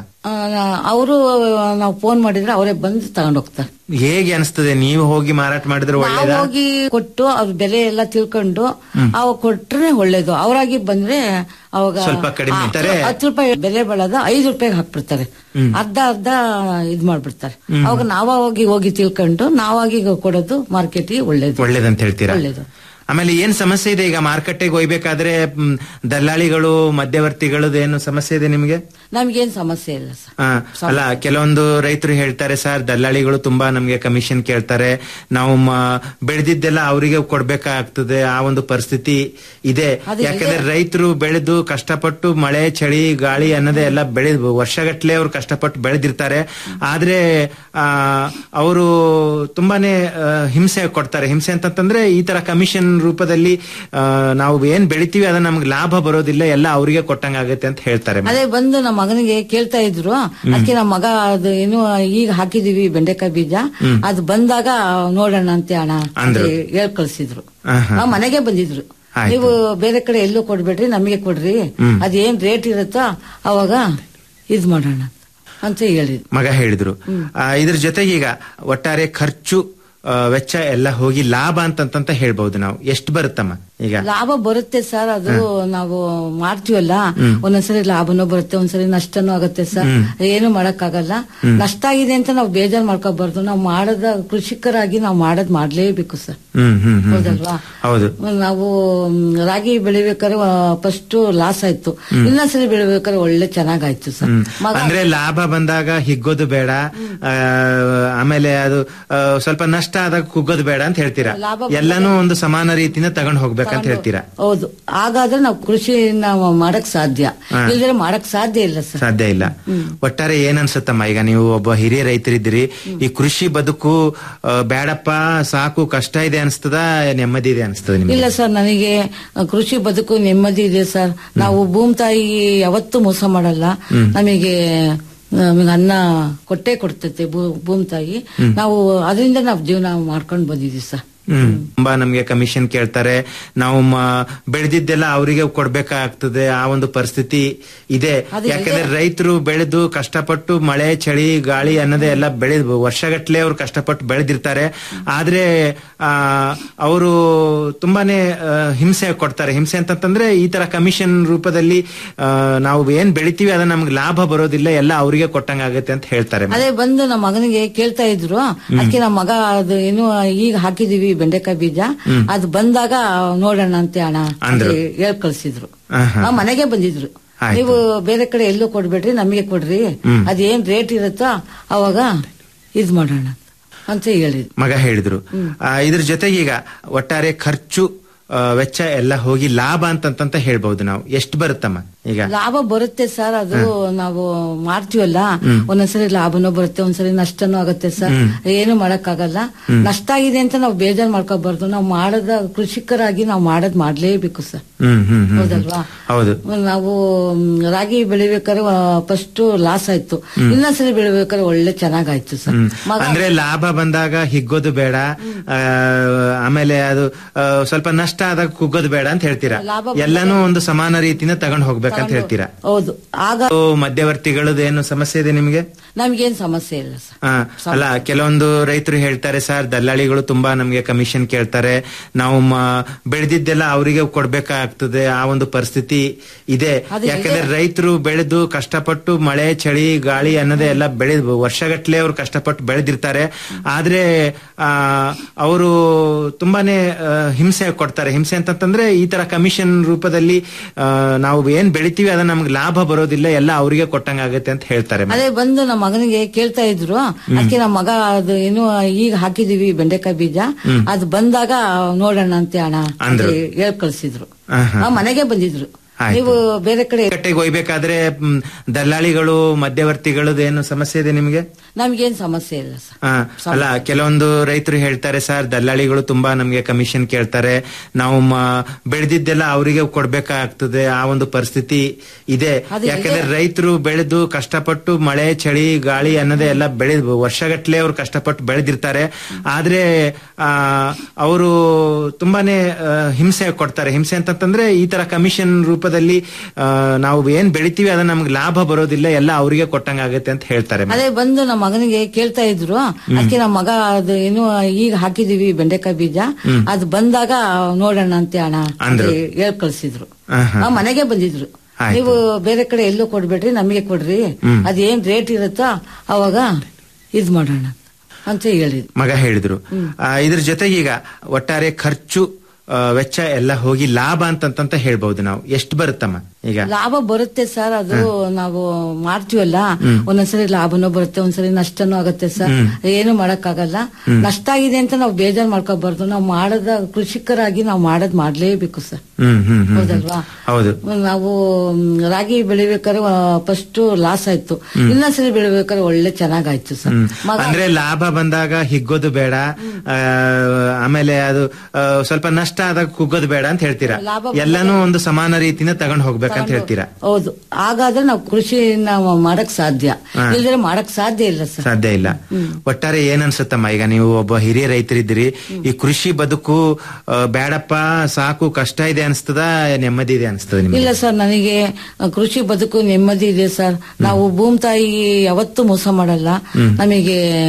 ಅವರು ನಾವು ಫೋನ್ ಮಾಡಿದ್ರೆ ಅವರೇ ಬಂದು ತಗೊಂಡ್ ಹೋಗ್ತಾರೆ ಹೇಗೆ ಅನಿಸ್ತದೆ ನೀವು ಹೋಗಿ ಮಾರಾಟ ಮಾಡಿದ್ರೆ ನಾವು ಒಳ್ಳೇದಾ ಹೋಗಿ ಕೊಟ್ಟು ಅವ್ರ ಬೆಲೆ ಎಲ್ಲ ತಿಳ್ಕೊಂಡು ಅವಾಗ ಕೊಟ್ರೆ ಒಳ್ಳೇದು ಅವರಾಗಿ ಬಂದ್ರೆ ಅವಾಗ ಸ್ವಲ್ಪ ಕಡಿಮೆ ಆ, ಇರ್ತಾರೆ. ಹತ್ತು ರೂಪಾಯಿ ಬೆಲೆ ಬೆಳೆದ ಐದು ರೂಪಾಯಿಗೆ ಹಾಕ್ಬಿಡ್ತಾರೆ ಅರ್ಧ ಅರ್ಧ ಇದ್ ಮಾಡ್ಬಿಡ್ತಾರೆ ಅವಾಗ ನಾವ ಹೋಗಿ ಹೋಗಿ ತಿಳ್ಕೊಂಡು ನಾವಾಗಿ ಕೊಡೋದು ಮಾರ್ಕೆಟಿಗೆ ಒಳ್ಳೇದು ಒಳ್ಳೇದಂತ ಹೇಳ್ತೀರಾ ಒಳ್ಳೇದು ಆಮೇಲೆ ಏನ್ ಸಮಸ್ಯೆ ಇದೆ ಈಗ ಮಾರ್ಕೆಟ್ಗೆ ಹೋಗ್ಬೇಕಾದ್ರೆ ಮ್, ದಲ್ಲಾಳಿಗಳು ಮಧ್ಯವರ್ತಿಗಳದ್ದು ಏನು ಸಮಸ್ಯೆ ಇದೆ ನಿಮಗೆ ನಮ್ಗೇನ್ ಸಮಸ್ಯೆ ಇಲ್ಲ ಸರ್ ಆ, ಅಲ್ಲ ಕೆಲವೊಂದು ರೈತರು ಹೇಳ್ತಾರೆ ಸರ್ ದಲ್ಲಾಳಿಗಳು ತುಂಬಾ ನಮ್ಗೆ ಕಮಿಷನ್ ಕೇಳ್ತಾರೆ ನಾವು ಮ- ಬೆಳೆದಿದ್ದೆಲ್ಲ ಅವರಿಗೆ ಕೊಡ್ಬೇಕಾಗ್ತದೆ ಆ ಒಂದು ಪರಿಸ್ಥಿತಿ ಇದೆ ಅದು ಇದೆ. ಯಾಕಂದ್ರೆ ರೈತರು ಬೆಳೆದು ಕಷ್ಟಪಟ್ಟು ಮಳೆ ಚಳಿ ಗಾಳಿ ಅನ್ನೋದೇ ಎಲ್ಲ ಬೆಳೆ ವರ್ಷಗಟ್ಲೆ ಅವ್ರು ಕಷ್ಟಪಟ್ಟು ಬೆಳೆದಿರ್ತಾರೆ ಆದ್ರೆ ಆ ಅವರು ತುಂಬಾನೇ ಆ, ಹಿಂಸೆ ಕೊಡ್ತಾರೆ ಹಿಂಸೆ ಅಂತಂದ್ರೆ ಈ ತರ ಕಮಿಷನ್ ರೂಪದಲ್ಲಿ ಆ, ನಾವು ಏನ್ ಬೆಳಿತೀವಿ ಅದನ್ನ ನಮ್ಗೆ ಲಾಭ ಬರೋದಿಲ್ಲ ಎಲ್ಲ ಅವರಿಗೆ ಕೊಟ್ಟಂಗಾಗತ್ತೆ ಅಂತ ಹೇಳ್ತಾರೆ ಅದೇ ಬಂದು ನಮ್ಮ ಮಗನಿಗೆ ಕೇಳ್ತಾ ಇದ್ರು ಅದಕ್ಕೆ ನಮ್ಮ ಮಗ ಅದು ಏನು ಈಗ ಹಾಕಿದೀವಿ ಬೆಂಡೆಕಾಯಿ ಬೀಜ ಅದು ಬಂದಾಗ ನೋಡೋಣ ಅಂತ ಅಣ್ಣ ಅಂತ ಅಂದ್ರು. ಹೇಳ್ ಕಳ್ಸಿದ್ರು ಆಹಾ. ನಾವು ಮನೆಗೆ ಬಂದಿದ್ರು ಆಯ್ತು. ನೀವು ಬೇರೆ ಕಡೆ ಎಲ್ಲೂ ಕೊಡ್ಬೇಡ್ರಿ ನಮಗೆ ಕೊಡ್ರಿ ಅದೇನ್ ರೇಟ್ ಇರುತ್ತೋ ಅವಾಗ ಇದ್ ಮಾಡೋಣ ಅಂತ ಹೇಳಿದ್ರು ಮಗ ಹೇಳಿದ್ರು ಆ, ಇದ್ರ ಜೊತೆಗೆ ಈಗ ಒಟ್ಟಾರೆ ಖರ್ಚು ಆ, ವೆಚ್ಚ ಎಲ್ಲ ಹೋಗಿ ಲಾಭ ಅಂತಂತ ಹೇಳ್ಬಹುದು ನಾವು ಎಷ್ಟು ಬರುತ್ತಮ್ಮ ಈಗ ಲಾಭ ಬರುತ್ತೆ ಸರ್ ಅದು ನಾವು ಮಾಡ್ತೀವಲ್ಲ ಒಂದೊಂದ್ಸರಿ ಲಾಭನೂ ಬರುತ್ತೆ ಒಂದ್ಸರಿ ನಷ್ಟನೂ ಆಗುತ್ತೆ ಸರ್ ಏನು ಮಾಡಕ್ಕಾಗಲ್ಲ ನಷ್ಟ ಆಗಿದೆ ಅಂತ ನಾವು ಬೇಜಾರ್ ಮಾಡ್ಕೋಬಾರ್ದು ನಾವು ಮಾಡದ ಕೃಷಿಕರಾಗಿ ನಾವು ಮಾಡದ್ ಮಾಡ್ಲೇಬೇಕು ಸರ್ ಹ್ಮ್ ಹ್ಮ್ ಹ್ಮ್ ಹೌದಲ್ವಾ ಹೌದು ನಾವು ಮ್, ರಾಗಿ ಬೆಳಿಬೇಕಾದ್ರೆ ಫಸ್ಟ್ ಲಾಸ್ ಆಯ್ತು ಇನ್ನೊಂದ್ಸರಿ ಬೆಳಿಬೇಕಾದ್ರೆ ಒಳ್ಳೆ ಚೆನ್ನಾಗಾಯ್ತು ಸರ್ ಹ್ಮ್. ಮಗ ಅಂದ್ರೆ ಲಾಭ ಬಂದಾಗ ಹಿಗ್ಗೋದು ಬೇಡ ಆ, ಆಮೇಲೆ ಅದು ಆ, ಸ್ವಲ್ಪ ನಷ್ಟ ಆದಾಗ ಕುಗ್ಗೋದು ಬೇಡ ಅಂತ ಹೇಳ್ತೀರಾ ಲಾಭ ಬಂದಾಗ- ಎಲ್ಲಾನು ಒಂದು ಸಮಾನ ರೀತಿನ ತಗೊಂಡ್ ಹೋಗ್ಬೇಕಂತ ಹೇಳ್ತೀರಾ ಹೌದು ಹಾಗಾದ್ರೆ ನಾವು ಕೃಷಿ ನಾವು ಮಾಡಕ್ ಸಾಧ್ಯ ಇಲ್ದ್ರೆ ಮಾಡಕ್ ಸಾಧ್ಯ ಇಲ್ಲ ಸರ್ ಸಾಧ್ಯ ಇಲ್ಲ ಒಟ್ಟಾರೆ ಏನ್ ಅನ್ಸುತ್ತಮ್ಮ ಈಗ ನೀವು ಒಬ್ಬ ಹಿರಿಯ ರೈತರಿದ್ದೀರಿ ಈ ಕೃಷಿ ಬದುಕು ಆ, ಬೇಡಪ್ಪ ಸಾಕು ಕಷ್ಟ ಇದೆ ಅನ್ಸ್ತದ ನೆಮ್ಮದಿ ಇದೆ ಅನ್ಸ್ತದ ನಿಮ್ಗೆ ಇಲ್ಲ ಸರ್ ನನಗೆ ಅ, ಕೃಷಿ ಬದುಕು ನೆಮ್ಮದಿ ಇದೆ ಸರ್ ನಾವು ಭೂಮಿ ತಾಯಿ ಯಾವತ್ತೂ ಮೋಸ ಮಾಡಲ್ಲ ನಮಗೆ ನಮಗೆ ಅನ್ನ ಕೊಟ್ಟೆ ಕೊಡ್ತೈತೆ ಭೂ- ಭೂಮಿ ತಾಯಿ ನಾವು ಅದರಿಂದ ನಾವು ಜೀವನ ಮಾಡ್ಕೊಂಡು ಬಂದಿದೀವಿ ಸರ್ ಹ್ಮ್ ತುಂಬಾ ನಮ್ಗೆ ಕಮಿಷನ್ ಕೇಳ್ತಾರೆ ನಾವು ಮ- ಬೆಳೆದಿದ್ದೆಲ್ಲ ಅವರಿಗೆ ಕೊಡ್ಬೇಕಾಗ್ತದೆ ಆ ಒಂದು ಪರಿಸ್ಥಿತಿ ಇದೆ ಅದು ಯಾಕಂದ್ರೆ ರೈತರು ಬೆಳೆದು ಕಷ್ಟಪಟ್ಟು ಮಳೆ ಚಳಿ ಗಾಳಿ ಅನ್ನೋದೇ ಎಲ್ಲ ಬೆಳೆದ್ ವರ್ಷಗಟ್ಲೆ ಅವ್ರು ಕಷ್ಟಪಟ್ಟು ಬೆಳೆದಿರ್ತಾರೆ ಆದ್ರೆ ಆ ಅವರು ತುಂಬಾನೇ ಆ, ಹಿಂಸೆ ಕೊಡ್ತಾರೆ ಹಿಂಸೆ ಅಂತಂದ್ರೆ ಈ ತರ ಕಮಿಷನ್ ರೂಪದಲ್ಲಿ ಆ, ನಾವು ಏನ್ ಬೆಳಿತೀವಿ ಅದನ್ನ ನಮ್ಗೆ ಲಾಭ ಬರೋದಿಲ್ಲ ಎಲ್ಲ ಅವರಿಗೆ ಕೊಟ್ಟಂಗಾಗತ್ತೆ ಅಂತ ಹೇಳ್ತಾರೆ ಅದೇ ಬಂದು ನಮ್ಮ ಮಗನಿಗೆ ಕೇಳ್ತಾ ಇದ್ರು ಅದಕ್ಕೆ ನಮ್ಮ ಮಗ ಅದು ಏನು ಈಗ ಹಾಕಿದೀವಿ ಬೆಂಡೆಕಾಯಿ ಬೀಜ ಅದು ಬಂದಾಗ ನೋಡೋಣ ಅಂತೆ ಅಣ್ಣ ಅಂತ ಅಂದ್ರು. ಹೇಳ್ ಕಳ್ಸಿದ್ರು ಆಹಾ. ಆ, ಮನೆಗೆ ಬಂದಿದ್ರು ಆಯ್ತು. ನೀವು ಬೇರೆ ಕಡೆ ಎಲ್ಲೂ ಕೊಡ್ಬೇಡ್ರಿ ನಮಗೆ ಕೊಡ್ರಿ ಅದೇನ್ ರೇಟ್ ಇರುತ್ತೋ ಅವಾಗ ಇದ್ ಮಾಡೋಣ ಅಂತ ಹೇಳಿದ್ರು ಮಗ ಹೇಳಿದ್ರು ಆ, ಇದ್ರ ಜೊತೆಗೆ ಈಗ ಒಟ್ಟಾರೆ ಖರ್ಚು ಆ, ವೆಚ್ಚ ಎಲ್ಲ ಹೋಗಿ ಲಾಭ ಅಂತಂತ ಹೇಳ್ಬಹುದು ನಾವು ಎಷ್ಟು ಬರುತ್ತಮ್ಮ ಈಗ ಲಾಭ ಬರುತ್ತೆ ಸರ್ ಅದು ನಾವು ಮಾಡ್ತೀವಲ್ಲ ಒಂದೊಂದ್ಸರಿ ಲಾಭನೂ ಬರುತ್ತೆ ಒಂದ್ಸರಿ ನಷ್ಟನೂ ಆಗುತ್ತೆ ಸರ್ ಏನು ಮಾಡಕ್ಕಾಗಲ್ಲ ನಷ್ಟ ಆಗಿದೆ ಅಂತ ನಾವು ಬೇಜಾರ್ ಮಾಡ್ಕೋಬಾರ್ದು ನಾವು ಮಾಡದ ಕೃಷಿಕರಾಗಿ ನಾವು ಮಾಡದ್ ಮಾಡ್ಲೇಬೇಕು ಸರ್ ಹ್ಮ್ ಹ್ಮ್ ಹ್ಮ್, ಹ್ಮ್ ಹೌದಲ್ವಾ ಹೌದು ನಾವು ಮ್, ರಾಗಿ ಬೆಳಿಬೇಕಾದ್ರೆ ಫಸ್ಟ್ ಲಾಸ್ ಆಯ್ತು ಇನ್ನೊಂದ್ಸರಿ ಬೆಳಿಬೇಕಾದ್ರೆ ಒಳ್ಳೆ ಚೆನ್ನಾಗಾಯ್ತು ಸರ್ ಹ್ಮ್. ಮಗ ಅಂದ್ರೆ ಲಾಭ ಬಂದಾಗ ಹಿಗ್ಗೋದು ಬೇಡ ಆ, ಆಮೇಲೆ ಅದು ಆ, ಸ್ವಲ್ಪ ನಷ್ಟ ಆದಾಗ ಕುಗ್ಗೋದು ಬೇಡ ಅಂತ ಹೇಳ್ತೀರಾ ಲಾಭ ಬಂದಾಗ- ಎಲ್ಲಾನು ಒಂದು ಸಮಾನ ರೀತಿನ ತಗೊಂಡ್ ಹೋಗ್ಬೇಕಂತ ಹೇಳ್ತೀರಾ ಹೌದು ಆಗ ಓ, ಮಧ್ಯವರ್ತಿಗಳದ್ದು ಏನು ಸಮಸ್ಯೆ ಇದೆ ನಿಮ್ಗೆ ನಮ್ಗೇನ್ ಸಮಸ್ಯೆ ಇಲ್ಲ ಸರ್ ಆ, ಅಲ್ಲ ಕೆಲವೊಂದು ರೈತರು ಹೇಳ್ತಾರೆ ಸರ್ ದಲ್ಲಾಳಿಗಳು ತುಂಬಾ ನಮ್ಗೆ ಕಮಿಷನ್ ಕೇಳ್ತಾರೆ ನಾವು ಮ- ಬೆಳೆದಿದ್ದೆಲ್ಲ ಅವರಿಗೆ ಕೊಡ್ಬೇಕಾಗ್ತದೆ ಆ ಒಂದು ಪರಿಸ್ಥಿತಿ ಇದೆ ಅದು ಯಾಕಂದ್ರೆ ರೈತರು ಬೆಳೆದು ಕಷ್ಟಪಟ್ಟು ಮಳೆ ಚಳಿ ಗಾಳಿ ಅನ್ನೋದೇ ಎಲ್ಲ ಬೆಳೆ ವರ್ಷಗಟ್ಲೆ ಅವ್ರು ಕಷ್ಟಪಟ್ಟು ಬೆಳೆದಿರ್ತಾರೆ ಆದ್ರೆ ಆ ಅವರು ತುಂಬಾನೇ ಆ, ಹಿಂಸೆ ಕೊಡ್ತಾರೆ ಹಿಂಸೆ ಅಂತಂದ್ರೆ ಈ ತರ ಕಮಿಷನ್ ರೂಪದಲ್ಲಿ ಆ, ನಾವು ಏನ್ ಬೆಳಿತೀವಿ ಅದನ್ನ ನಮ್ಗೆ ಲಾಭ ಬರೋದಿಲ್ಲ ಎಲ್ಲ ಅವರಿಗೆ ಕೊಟ್ಟಂಗಾಗತ್ತೆ ಅಂತ ಹೇಳ್ತಾರೆ ಅದೇ ಬಂದು ನಮ್ಮ ಮಗನಿಗೆ ಕೇಳ್ತಾ ಇದ್ರು ಅದಕ್ಕೆ ನಮ್ಮ ಮಗ ಅದು ಏನು ಈಗ ಹಾಕಿದೀವಿ ಬೆಂಡೆಕಾಯಿ ಬೀಜ ಅದು ಬಂದಾಗ ನೋಡೋಣ ಅಂತೆ ಅಣ್ಣ ಅಂತ ಅಂದ್ರು. ಹೇಳ್ ಕಳ್ಸಿದ್ರು ಆಹಾ. ಆ, ಮನೆಗೆ ಬಂದಿದ್ರು ಆಯ್ತು. ನೀವು ಬೇರೆ ಕಡೆ ಕಟ್ಟೆಗೆ ಒಯ್ಬೇಕಾದ್ರೆ ಮ್, ದಲ್ಲಾಳಿಗಳು ಮಧ್ಯವರ್ತಿಗಳದ್ದು ಏನು ಸಮಸ್ಯೆ ಇದೆ ನಿಮ್ಗೆ ನಮ್ಗೇನ್ ಸಮಸ್ಯೆ ಇಲ್ಲ ಸರ್ ಆ, ಅಲ್ಲ ಕೆಲವೊಂದು ರೈತರು ಹೇಳ್ತಾರೆ ಸರ್ ದಲ್ಲಾಳಿಗಳು ತುಂಬಾ ನಮ್ಗೆ ಕಮಿಷನ್ ಕೇಳ್ತಾರೆ ನಾವು ಮ- ಬೆಳೆದಿದ್ದೆಲ್ಲ ಅವರಿಗೆ ಕೊಡ್ಬೇಕಾಗ್ತದೆ ಆ ಒಂದು ಪರಿಸ್ಥಿತಿ ಇದೆ ಅದು ಯಾಕಂದ್ರೆ ರೈತರು ಬೆಳೆದು ಕಷ್ಟಪಟ್ಟು ಮಳೆ ಚಳಿ ಗಾಳಿ ಅನ್ನೋದೇ ಎಲ್ಲ ಬೆಳೆ ವರ್ಷಗಟ್ಲೆ ಅವ್ರು ಕಷ್ಟಪಟ್ಟು ಬೆಳೆದಿರ್ತಾರೆ ಆದ್ರೆ ಆ ಅವರು ತುಂಬಾನೇ ಆ, ಹಿಂಸೆ ಕೊಡ್ತಾರೆ ಹಿಂಸೆ ಅಂತಂದ್ರೆ ಈ ತರ ಕಮಿಷನ್ ರೂಪದಲ್ಲಿ ಆ, ನಾವು ಏನ್ ಬೆಳಿತೀವಿ ಅದನ್ನ ನಮ್ಗೆ ಲಾಭ ಬರೋದಿಲ್ಲ ಎಲ್ಲ ಅವರಿಗೆ ಕೊಟ್ಟಂಗಾಗತ್ತೆ ಅಂತ ಹೇಳ್ತಾರೆ ಅದೇ ಬಂದು ನಮ್ಮ ಮಗನಿಗೆ ಕೇಳ್ತಾ ಇದ್ರು ಅದಕ್ಕೆ ನಮ್ಮ ಮಗ ಅದು ಏನು ಈಗ ಹಾಕಿದೀವಿ ಬೆಂಡೆಕಾಯಿ ಬೀಜ ಅದು ಬಂದಾಗ ನೋಡೋಣ ಅಂತೆ ಅಣ್ಣ ಅಂತ ಅಂದ್ರು. ಹೇಳ್ ಕಳ್ಸಿದ್ರು ಆಹಾ. ಆ, ಮನೆಗೆ ಬಂದಿದ್ರು ಆಯ್ತು. ನೀವು ಬೇರೆ ಕಡೆ ಎಲ್ಲೂ ಕೊಡ್ಬೇಡ್ರಿ ನಮಗೆ ಕೊಡ್ರಿ ಅದೇನ್ ರೇಟ್ ಇರುತ್ತೋ ಅವಾಗ ಇದ್ ಮಾಡೋಣ ಅಂತ ಹೇಳಿದ್ರು ಮಗ ಹೇಳಿದ್ರು ಆ, ಇದ್ರ ಜೊತೆಗೆ ಈಗ ಒಟ್ಟಾರೆ ಖರ್ಚು ಆ, ವೆಚ್ಚ ಎಲ್ಲ ಹೋಗಿ ಲಾಭ ಅಂತಂತ ಹೇಳ್ಬಹುದು ನಾವು ಎಷ್ಟು ಬರುತ್ತಮ್ಮ ಈಗ ಲಾಭ ಬರುತ್ತೆ ಸರ್ ಅದು ನಾವು ಮಾಡ್ತೀವಲ್ಲ ಒಂದೊಂದ್ಸರಿ ಲಾಭನೂ ಬರುತ್ತೆ ಒಂದ್ಸರಿ ನಷ್ಟನೂ ಆಗುತ್ತೆ ಸರ್ ಏನು ಮಾಡಕ್ಕಾಗಲ್ಲ ನಷ್ಟ ಆಗಿದೆ ಅಂತ ನಾವು ಬೇಜಾರ್ ಮಾಡ್ಕೋಬಾರ್ದು ನಾವು ಮಾಡದ ಕೃಷಿಕರಾಗಿ ನಾವು ಮಾಡದ್ ಮಾಡ್ಲೇಬೇಕು ಸರ್ ಹ್ಮ್ ಹ್ಮ್ ಹ್ಮ್, ಹ್ಮ್ ಹೌದಲ್ವಾ ಹೌದು ನಾವು ಮ್, ರಾಗಿ ಬೆಳಿಬೇಕಾದ್ರೆ ಫಸ್ಟ್ ಲಾಸ್ ಆಯ್ತು ಇನ್ನೊಂದ್ಸರಿ ಬೆಳಿಬೇಕಾದ್ರೆ ಒಳ್ಳೆ ಚೆನ್ನಾಗಾಯ್ತು ಸರ್ ಹ್ಮ್. ಮಗ ಅಂದ್ರೆ ಲಾಭ ಬಂದಾಗ ಹಿಗ್ಗೋದು ಬೇಡ ಆ, ಆಮೇಲೆ ಅದು ಆ, ಸ್ವಲ್ಪ ನಷ್ಟ ಆದಾಗ ಕುಗ್ಗೋದು ಬೇಡ ಅಂತ ಹೇಳ್ತೀರಾ ಲಾಭ ಬಂದಾಗ- ಎಲ್ಲಾನು ಒಂದು ಸಮಾನ ರೀತಿನ ತಗೊಂಡ್ ಹೋಗ್ಬೇಕಂತ ಹೇಳ್ತೀರಾ ಹೌದು ಹಾಗಾದ್ರೆ ನಾವು ಕೃಷಿ ನಾವು ಮಾಡಕ್ ಸಾಧ್ಯ ಇಲ್ದ್ರೆ ಮಾಡಕ್ ಸಾಧ್ಯ ಇಲ್ಲ ಸರ್ ಸಾಧ್ಯ ಇಲ್ಲ ಒಟ್ಟಾರೆ ಏನ್ ಅನ್ಸುತ್ತಮ್ಮ ಈಗ ನೀವು ಒಬ್ಬ ಹಿರಿಯ ರೈತರಿದ್ದೀರಿ ಈ ಕೃಷಿ ಬದುಕು ಆ, ಬೇಡಪ್ಪ ಸಾಕು ಕಷ್ಟ ಇದೆ ಅನ್ಸ್ತದ ನೆಮ್ಮದಿ ಇದೆ ಅನ್ಸ್ತದ ನಿಮ್ಗೆ ಇಲ್ಲ ಸರ್ ನನಗೆ ಅ, ಕೃಷಿ ಬದುಕು ನೆಮ್ಮದಿ ಇದೆ ಸರ್ ನಾವು ಭೂಮಿ ತಾಯಿ ಯಾವತ್ತೂ ಮೋಸ ಮಾಡಲ್ಲ ನಮಗೆ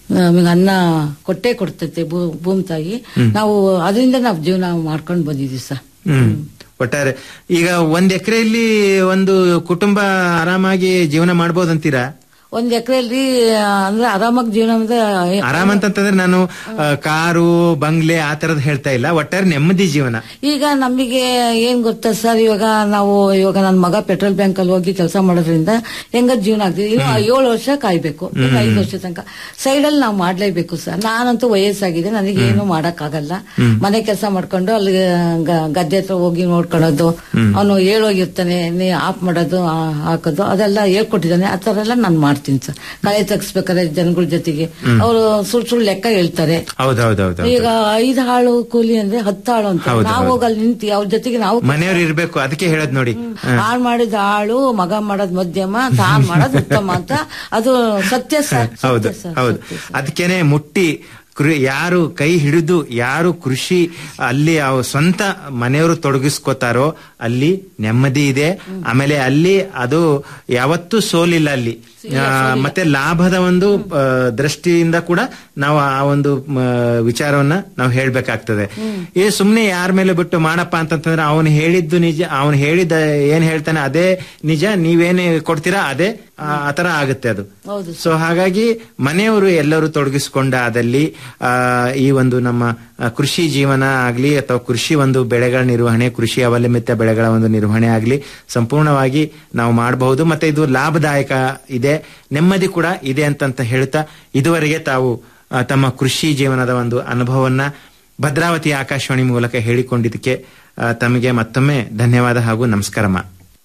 ನಮಗೆ ಅನ್ನ ಕೊಟ್ಟೆ ಕೊಡ್ತೈತೆ ಭೂ- ಭೂಮಿ ತಾಯಿ ನಾವು ಅದರಿಂದ ನಾವು ಜೀವನ ಮಾಡ್ಕೊಂಡು ಬಂದಿದೀವಿ ಸರ್ ಹ್ಮ್ ಒಟ್ಟಾರೆ ಈಗ ಒಂದ್ ಎಕರೆಯಲ್ಲಿ ಒಂದು ಕುಟುಂಬ ಆರಾಮಾಗಿ ಜೀವನ ಮಾಡ್ಬೋದಂತೀರಾ ಒಂದ್ ಎಕರೆಯಲ್ಲಿ ಅಂದ್ರೆ ಆರಾಮಾಗಿ ಜೀವನ ಅಂದ್ರೆ ಆರಾಮ್ ಅಂತಂತಂದ್ರೆ ನಾನು ಆ, ಕಾರು ಬಂಗ್ಲೆ ಆ ತರದ್ ಹೇಳ್ತಾ ಇಲ್ಲ ಒಟ್ಟಾರೆ ನೆಮ್ಮದಿ ಜೀವನ ಈಗ ನಮಗೆ ಏನ್ ಗೊತ್ತಾ ಸರ್ ಇವಾಗ ನಾವು ಇವಾಗ ನನ್ನ ಮಗ ಪೆಟ್ರೋಲ್ ಬ್ಯಾಂಕ್ ಅಲ್ಲಿ ಹೋಗಿ ಕೆಲಸ ಮಾಡೋದ್ರಿಂದ ಹೆಂಗ ಜೀವನ ಆಗ್ತಿದೆ ಇನ್ನು ಏಳು ವರ್ಷ ಕಾಯ್ಬೇಕು ಇನ್ನು ಐದು ವರ್ಷ ತನಕ ಸೈಡ್ ಅಲ್ಲಿ ನಾವು ಮಾಡ್ಲೇಬೇಕು ಸರ್ ನಾನಂತೂ ವಯಸ್ಸಾಗಿದೆ ನನಗೆ ಏನು ಮಾಡಕ್ ಆಗಲ್ಲ ಮನೆ ಕೆಲಸ ಮಾಡ್ಕೊಂಡು ಅಲ್ಲಿ ಗ- ಗದ್ದೆ ಹತ್ರ ಹೋಗಿ ನೋಡ್ಕೊಳ್ಳೋದು ಅವನು ಹೇಳೋಗಿರ್ತಾನೆ ನೀ ಆಫ್ ಮಾಡೋದು ಆ, ಹಾಕೋದು ಅದೆಲ್ಲ ಹೇಳ್ಕೊಟ್ಟಿದ್ದಾನೆ ಆ ತರ ಎಲ್ಲ ನಾನು ಮಾಡ್ತೀನಿ ಸರ್ ಕಳೆ ತೆಗಿಸ್ಬೇಕಾದ್ರೆ ಜನಗಳ ಜೊತೆಗೆ ಅವರು ಸುಳ್ ಸುಳ್ಳು ಲೆಕ್ಕ ಹೇಳ್ತಾರೆ ಹೌದೌದೌದು ಈಗ ಐದು ಹಾಳು ಕೂಲಿ ಅಂದ್ರೆ ಹತ್ತು ಹಾಳು ಅಂತ ಹೌದು, ನಾವು ಹೌದು. ಹೋಗಿ ಅಲ್ಲಿ ನಿಂತು ಅವ್ರ ಜೊತೆಗೆ ನಾವು ಮನೆಯವ್ರು ಇರ್ಬೇಕು ಅದಕ್ಕೆ ಹೇಳದ್ ನೋಡಿ ಹಾಳು ಮಾಡಿದ ಆಳು ಮಗ ಮಾಡೋದ್ ಮಧ್ಯಮ ತಾನ್ ಮಾಡೋದ್ ಉತ್ತಮ ಅಂತ ಅದು ಸತ್ಯ ಸರ್ ಹೌದು ಸತ್ಯ ಸರ್, ಹೌದು ಸತ್ಯ ಸರ್. ಅದಕ್ಕೇನೆ ಮುಟ್ಟಿ ಕೃ- ಯಾರು ಕೈ ಹಿಡಿದು ಯಾರು ಕೃಷಿ ಅಲ್ಲಿ ಅವ್ ಸ್ವಂತ ಮನೆಯವರು ತೊಡಗಿಸ್ಕೋತಾರೋ ಅಲ್ಲಿ ನೆಮ್ಮದಿ ಇದೆ ಆಮೇಲೆ ಅಲ್ಲಿ ಅದು ಯಾವತ್ತೂ ಸೋಲಿಲ್ಲ ಅಲ್ಲಿ ಆ, ಮತ್ತೆ ಲಾಭದ ಒಂದು ಆ, ದೃಷ್ಟಿಯಿಂದ ಕೂಡ ನಾವು ಆ ಒಂದು ಮ, ವಿಚಾರವನ್ನ ನಾವು ಹೇಳ್ಬೇಕಾಗ್ತದೆ ಈ ಸುಮ್ನೆ ಯಾರ ಮೇಲೆ ಬಿಟ್ಟು ಮಾಡಪ್ಪ ಅಂತಂತಂದ್ರೆ ಅವನು ಹೇಳಿದ್ದು ನಿಜ ಅವನು ಹೇಳಿದ ಏನ್ ಹೇಳ್ತಾನೆ ಅದೇ ನಿಜ ನೀವೇನೇ ಕೊಡ್ತೀರಾ ಅದೇ ಆ ಆ ತರ ಆಗುತ್ತೆ ಅದು ಹೌದು ಸೊ ಹಾಗಾಗಿ ಮನೆಯವರು ಎಲ್ಲರೂ ತೊಡಗಿಸಿಕೊಂಡಾದಲ್ಲಿ ಆ, ಈ ಒಂದು ನಮ್ಮ ಆ, ಕೃಷಿ ಜೀವನ ಆಗ್ಲಿ ಅಥವಾ ಕೃಷಿ ಒಂದು ಬೆಳೆಗಳ ನಿರ್ವಹಣೆ ಕೃಷಿ ಅವಲಂಬಿತ ಬೆಳೆಗಳ ಒಂದು ನಿರ್ವಹಣೆ ಆಗ್ಲಿ ಸಂಪೂರ್ಣವಾಗಿ ನಾವು ಮಾಡಬಹುದು ಮತ್ತೆ ಇದು ಲಾಭದಾಯಕ ಇದೆ ನೆಮ್ಮದಿ ಕೂಡ ಇದೆ ಅಂತಂತ ಹೇಳ್ತಾ ಇದುವರೆಗೆ ತಾವು ಆ, ತಮ್ಮ ಕೃಷಿ ಜೀವನದ ಒಂದು ಅನುಭವವನ್ನ ಭದ್ರಾವತಿ ಆಕಾಶವಾಣಿ ಮೂಲಕ ಹೇಳಿಕೊಂಡಿದ್ದಕ್ಕೆ ಆ, ತಮಗೆ ಮತ್ತೊಮ್ಮೆ ಧನ್ಯವಾದ ಹಾಗೂ ನಮಸ್ಕಾರಮ್ಮ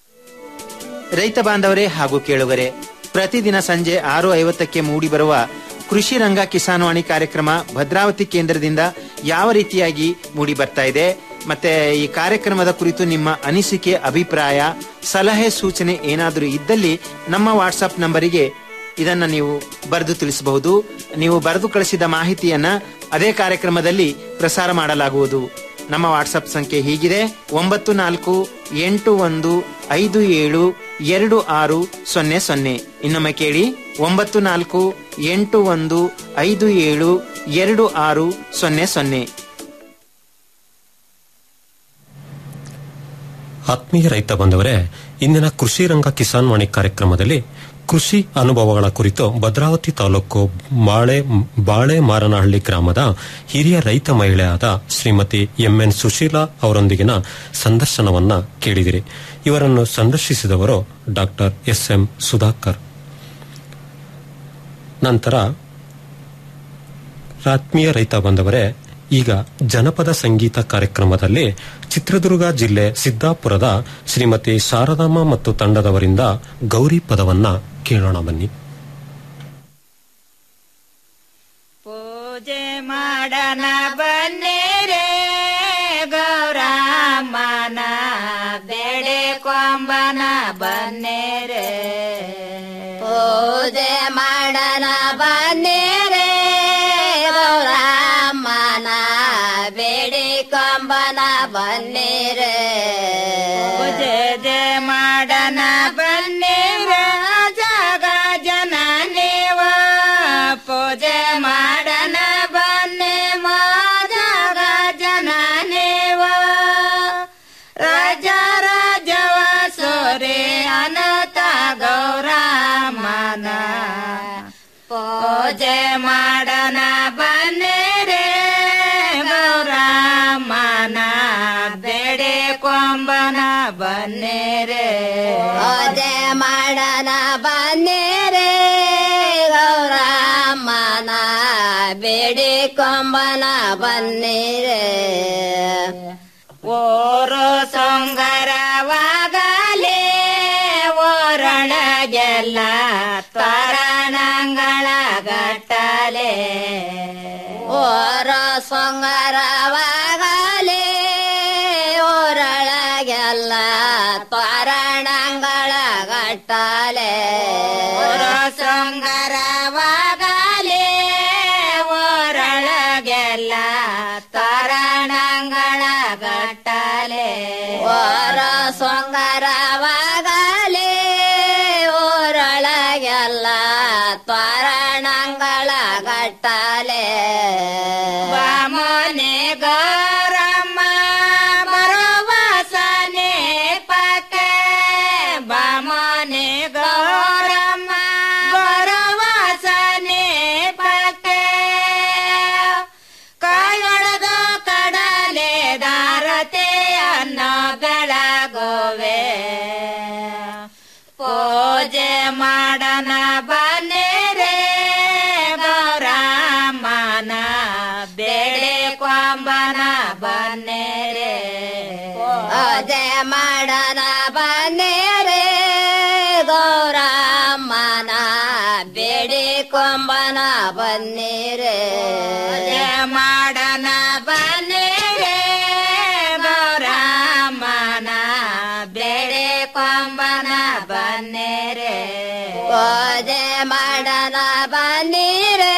ರೈತ ಬಾಂಧವರೇ ಹಾಗೂ ಕೇಳುಗರೆ ಪ್ರತಿದಿನ ಸಂಜೆ ಆರು ಐವತ್ತಕ್ಕೆ ಮೂಡಿಬರುವ ಕೃಷಿ ರಂಗ ಕಿಸಾನ್ವಾಣಿ ಕಾರ್ಯಕ್ರಮ ಭದ್ರಾವತಿ ಕೇಂದ್ರದಿಂದ ಯಾವ ರೀತಿಯಾಗಿ ಮೂಡಿ ಬರ್ತಾ ಇದೆ ಮತ್ತೆ ಈ ಕಾರ್ಯಕ್ರಮದ ಕುರಿತು ನಿಮ್ಮ ಅನಿಸಿಕೆ ಅಭಿಪ್ರಾಯ ಸಲಹೆ ಸೂಚನೆ ಏನಾದರೂ ಇದ್ದಲ್ಲಿ ನಮ್ಮ ವಾಟ್ಸಪ್ ನಂಬರಿಗೆ ಇದನ್ನ ನೀವು ಬರೆದು ತಿಳಿಸಬಹುದು ನೀವು ಬರೆದು ಕಳಿಸಿದ ಮಾಹಿತಿಯನ್ನ ಅದೇ ಕಾರ್ಯಕ್ರಮದಲ್ಲಿ ಪ್ರಸಾರ ಮಾಡಲಾಗುವುದು ನಮ್ಮ ವಾಟ್ಸಪ್ ಸಂಖ್ಯೆ ಹೀಗಿದೆ ಒಂಬತ್ತು ನಾಲ್ಕು ಎಂಟು ಒಂದು ಐದು ಏಳು ಎರಡು ಆರು ಸೊನ್ನೆ ಸೊನ್ನೆ ಇನ್ನೊಮ್ಮೆ ಕೇಳಿ ಒಂಬತ್ತು ನಾಲ್ಕು ಎಂಟು ಒಂದು ಐದು ಏಳು ಎರಡು ಆರು ಸೊನ್ನೆ ಸೊನ್ನೆ ಆತ್ಮೀಯ ರೈತ ಬಂದವರೇ ಇಂದಿನ ಕೃಷಿ ರಂಗ ಕಿಸಾನ್ ವಾಣಿ ಕಾರ್ಯಕ್ರಮದಲ್ಲಿ ಕೃಷಿ ಅನುಭವಗಳ ಕುರಿತು ಭದ್ರಾವತಿ ತಾಲೂಕು ಬಾಳೆ ಬಾಳೆ ಮಾರನಹಳ್ಳಿ ಗ್ರಾಮದ ಹಿರಿಯ ರೈತ ಮಹಿಳೆಯಾದ ಶ್ರೀಮತಿ ಎಂಎನ್ ಸುಶೀಲಾ ಅವರೊಂದಿಗಿನ ಸಂದರ್ಶನವನ್ನ ಕೇಳಿದಿರಿ ಇವರನ್ನು ಸಂದರ್ಶಿಸಿದವರು ಡಾಕ್ಟರ್ ಎಸ್ ಎಂ ಸುಧಾಕರ್ ನಂತರ ಆತ್ಮೀಯ ರೈತ ಬಂದವರೇ ಈಗ ಜನಪದ ಸಂಗೀತ ಕಾರ್ಯಕ್ರಮದಲ್ಲಿ ಚಿತ್ರದುರ್ಗ ಜಿಲ್ಲೆ ಸಿದ್ದಾಪುರದ ಶ್ರೀಮತಿ ಶಾರದಮ್ಮ ಮತ್ತು ತಂಡದವರಿಂದ ಗೌರಿ ಪದವನ್ನ ಕೇಳೋಣ ಬನ್ನಿ ಪೂಜೆ ಮಾಡನ ಬನ್ನಿರೆ ಗೌರಮ್ಮನ ಬೆಳೆ ಕೊಂಬನ ಬನ್ನಿರೆ ಪೂಜೆ ಮಾಡನ ಬನ್ನಿರೆ ಗೌರಮ್ಮನ ಬೆಳೆ ಕೊಂಬನ ಬನ್ನಿರೆ ಪೂಜೆ ಜೆ ಮಾಡನ ಬನ್ನಿರ ಜಗ ಜನ ನೀವ ಪೂಜೆ ಮಾಡನ ಬನ್ನಿ ಮಾಜಗ ಜನ ನೀವ ರಾಜ ರಾಜವ ಸೋರೆ ಅನತ ಗೌರಮ್ಮನ ಪೂಜೆ ಮಾಡನ ಬನ್ನಿರೆ ಗೌರಮ್ಮನ ಬೆಡೆ ಕೊಂಬನ ಬನ್ನಿರೆ ಪೂಜೆ ಮಾಡನ ಬನ್ನಿರೆ ಗೌರಮ್ಮನ ಬೆಡೆ ಕೊಂಬನ ಬನ್ನಿರೆ ಓರೋ ಸೊಂಗರವಾಗಲೇ ಓರೊಳಗೆಲ್ಲ ತ್ವರಣಗಳ ಗಟ್ಟಲೆ ಓರ ಸೊಂಗರವಾಗಲೇ ಓರೊಳಗೆಲ್ಲ ತ್ವರಣಗಳ ಗಟ್ಟಲೆ ಓರ ಸೊಂಗರವಾಗಲೇ ಓರೊಳಗೆಲ್ಲ ತರಣಗಳ ಗಟ್ಟಲೆ ಓರ ಸೊಂಗರವಾಗಲೇ ಓರೊಳಗೆಲ್ಲ ತ್ವರಣಗಳ ಗಟ್ಟ ಮಾಡನ ಬನ್ನಿರೆ ಗೌರಮ್ಮನ ಬೇಳೆ ಕೊಂಬನ ಬನ್ನಿರೆ ಪೂಜೆ ಮಾಡನ ಬನ್ನಿರೆ ಗೌರಮ್ಮನ ಬೇಡಿ ಕೊಂಬನ ಬನ್ನಿರೆ ಪೂಜೆ ಮಾಡನ ಬನ್ನಿರೆ ಗೌರಮ್ಮನ ಬೇಡೆ ಕೊಂಬನ ಬನ್ನಿರೆ ಪೂಜೆ ಮಾಡನ ಬನ್ನಿರೆ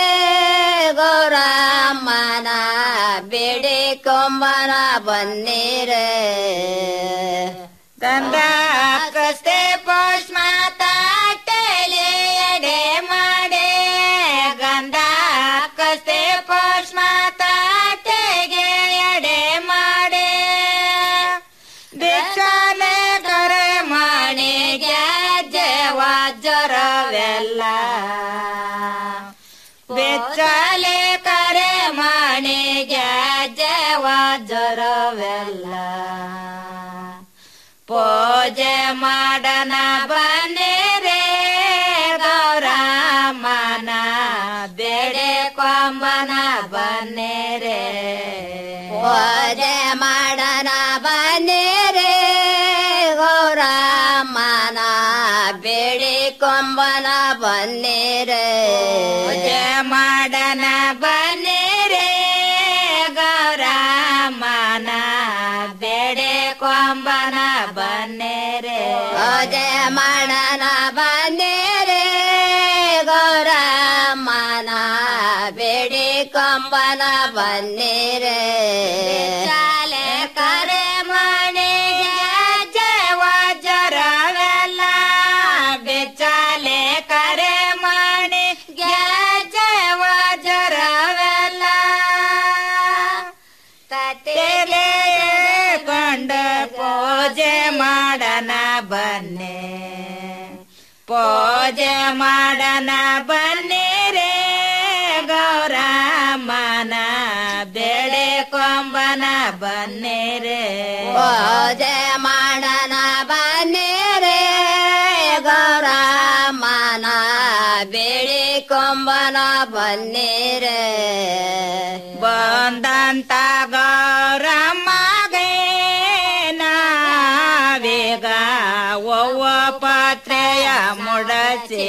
ಗೌರಮ್ಮನ ಬೇಡಿ ಕೊಂಬನ ಬನ್ನಿರೆ ಗಂಧ ಕಸ್ತೆ ಪುಷ್ಪ ತಾಟಲೆ ಎಡೆ ಮಾಡೆ ಗಂಧ ಕಸ್ತೆ ಪುಷ್ಪ ತಾಟೆಗೆ ಎಡೆ ಮಾಡೆ ಭಿಕ್ಷಾಲೆ ಕರೆ ಮಣಿಗೆ ಜರವೆಲ್ಲ ಬೆಚ್ಚಲೆ ಕರೆ ಮಣಿಗೆ ಜರವೆಲ್ಲ ಪೂಜೆ ಮಾಡನ ಬನ್ನಿರೆ ಗೌರಮ್ಮನ ಬೇಡೆ ಕೊಂಬನ ಬನ್ನಿರೆ ಪೂಜೆ ಮಾಡನ ಬನ್ನಿರೆ ಗೌರಮ್ಮನ ಬೇಡಿ ಕೊಂಬನ ಬನ್ನಿರೆ ಪೂಜೆ ಮಾಡನ ಬನ್ನಿರೆ ಗೌರಮ್ಮನ ಬೇಡೆ ಕೊಂಬನ ಬನ್ನಿರೆ ಪೂಜೆ ಮಾಡನ ಬನ್ನಿರೆ ಗೌರಮ್ಮನ ಬೇಡಿ ಕೊಂಬನ ಬನ್ನಿರೆ ಚಾಲೆ ಕರೆ ಮಣಿಗೆ ಜವ ಜರವೆಲ್ಲ ಬೆಚಾಲೆ ಕರೆ ಮಣಿಗೆ ಜವ ಜರವೆಲ್ಲ ತಟ್ಟೆಲೆ ಕೊಂಡ ಪೂಜೆ ಮಾಡನ ಬನ್ನೆ ಪೂಜೆ ಮಾಡನ ಬನ್ನಿರೆ ಗೌರಮ್ಮನ ಬೇಡೆ ಕೊಂಬನ ಬನ್ನಿರೆ ಪೂಜೆ ಮಾಡನ ಬನ್ನಿರೆ ಗೌರಮ್ಮನ ಬೇಡಿ ಕೊಂಬನ ಬನ್ನಿರೆ ಬಂದಂತ ಗೌರಮ್ಮಗೆ ನಾವೇಗ ಒವ್ವ ಪಾತ್ರೆಯ ಮುಡಚೆ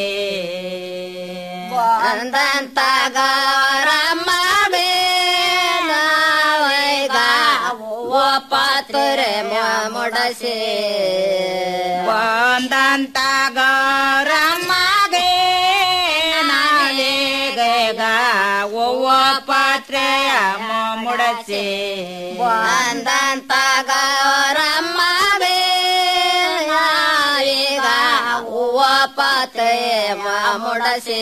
ಬಂದಂತ ಗೌರಮ್ಮಗೆ ನಾವೇಗ ಒವ್ವ ಪಾತ್ರೆ ಮುಡಸೆ ಬಂದಂತ ಗೌರಮ್ಮಗೆ ನಾವೇಗ ಒವ್ವ ಪಾತ್ರೆಯ ಮುಡಚೆ ಬಂದಂತ ಗೌರಮ್ಮಗೆ ನಾವೀಗ ಹೂವ ಪಾತ್ರೆಯ ಮುಡಸೆ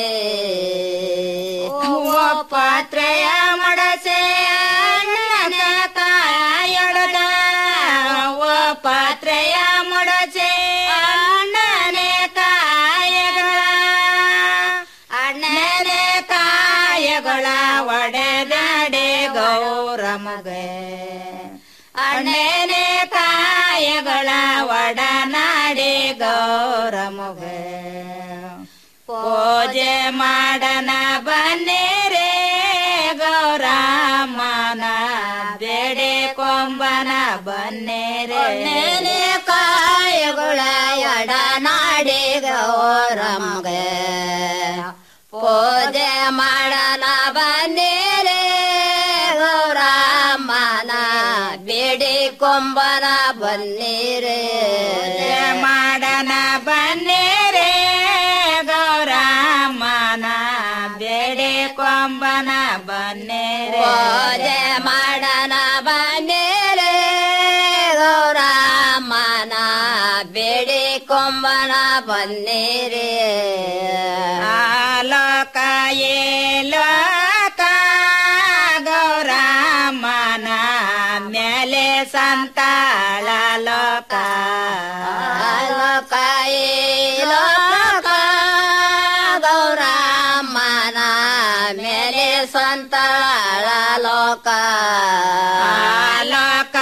ಹೂವ ಪಾತ್ರೆಯ ಮುಡಸೆ ಅಣ್ಣನ ಕಾಯೊಡದ ಹೂವ ಪಾತ್ರೆಯ ಮುಡಸೆ ಅಣ್ಣನೆ ಕಾಯಗಳ ಅಣ್ಣನೆ ಕಾಯಗಳ ಒಡೆದಾಡೆ ಗೌರಮಗೆ ಅಣ್ಣನೆ ಕಾಯಗಳ ಒಡನಾಡೆ ಗೌರಮಗೆ ಪೂಜೆ ಮಾಡನ ಬನ್ನಿರೆ ಗೌರಮ್ಮನ ಬೇಡೆ ಕೊಂಬನ ಬನ್ನಿರೆ ಕಾಯಗಳ ಎಡನಾಡಿ ಗೌರಮ್ಗೆ ಪೂಜೆ ಮಾಡನ ಬನ್ನಿರೆ ಗೌರಮ್ಮನ ಬೇಡಿ ಕೊಂಬನ ಬನ್ನಿರೆ ಮಾಡನ ಬನ್ನಿರೆ ಗೌರಮ್ಮನ ಬೇಡಿ ಕೊಂಬನ ಬನ್ನಿರೆ ಪೂಜೆ ಮಾಡನ ಬನ್ನಿರೆ ಗೌರಮ್ಮನ ಬೇಡಿ ಕೊಂಬನ ಬನ್ನಿರೆ ಆಲೋಕ ಏಲೋಕ ಗೌರಮ್ಮನ ಮೇಲೆ ಸಂತಾಳ ಲೋಕ ಲೋಕ ಏಲೋಕ ಗೌರಮ್ಮನ ಮೇಲೆ ಸಂತಾಳ ಲೋಕ ಲೋಕ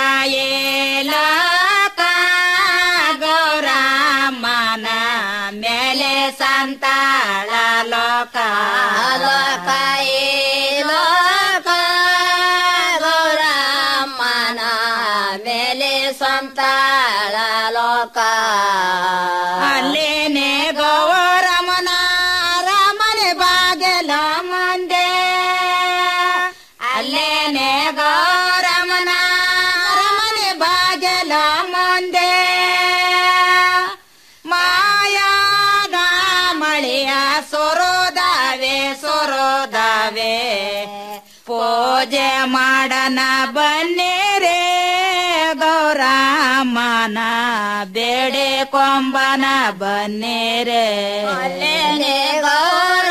ಏಲೋಕ ಗೌರಮ್ಮನ ಮೇಲೆ ಸಂತಾಳ ಲೋಕ ಲೋಕ ಈ ಲೋಕ ಗೌರಮ್ಮನ ಮೇಲೆ ಸಂತಾಳ ಲೋಕ ಅಲ್ಲೇನೆ ಗೌರಮನ ರಾಮನೆ ಬಾಗೆಲ ಮುಂದೆ ಅಲ್ಲೇನೆ ಗೌರಮನ ರಮನೆ ಬಾಗೆಲ ಮುಂದೆ ಮಾಯಾದ ಮಳೆಯ ಸೊರೋದಾವೆ ಸೊರೋದಾವೆ ಪೂಜೆ ಮಾಡನ ಬನ್ನಿರೇ ಗೌರಮ್ಮನ ಬೇಡೆ ಕೊಂಬನ ಬನ್ನಿರೇ ಗೌರ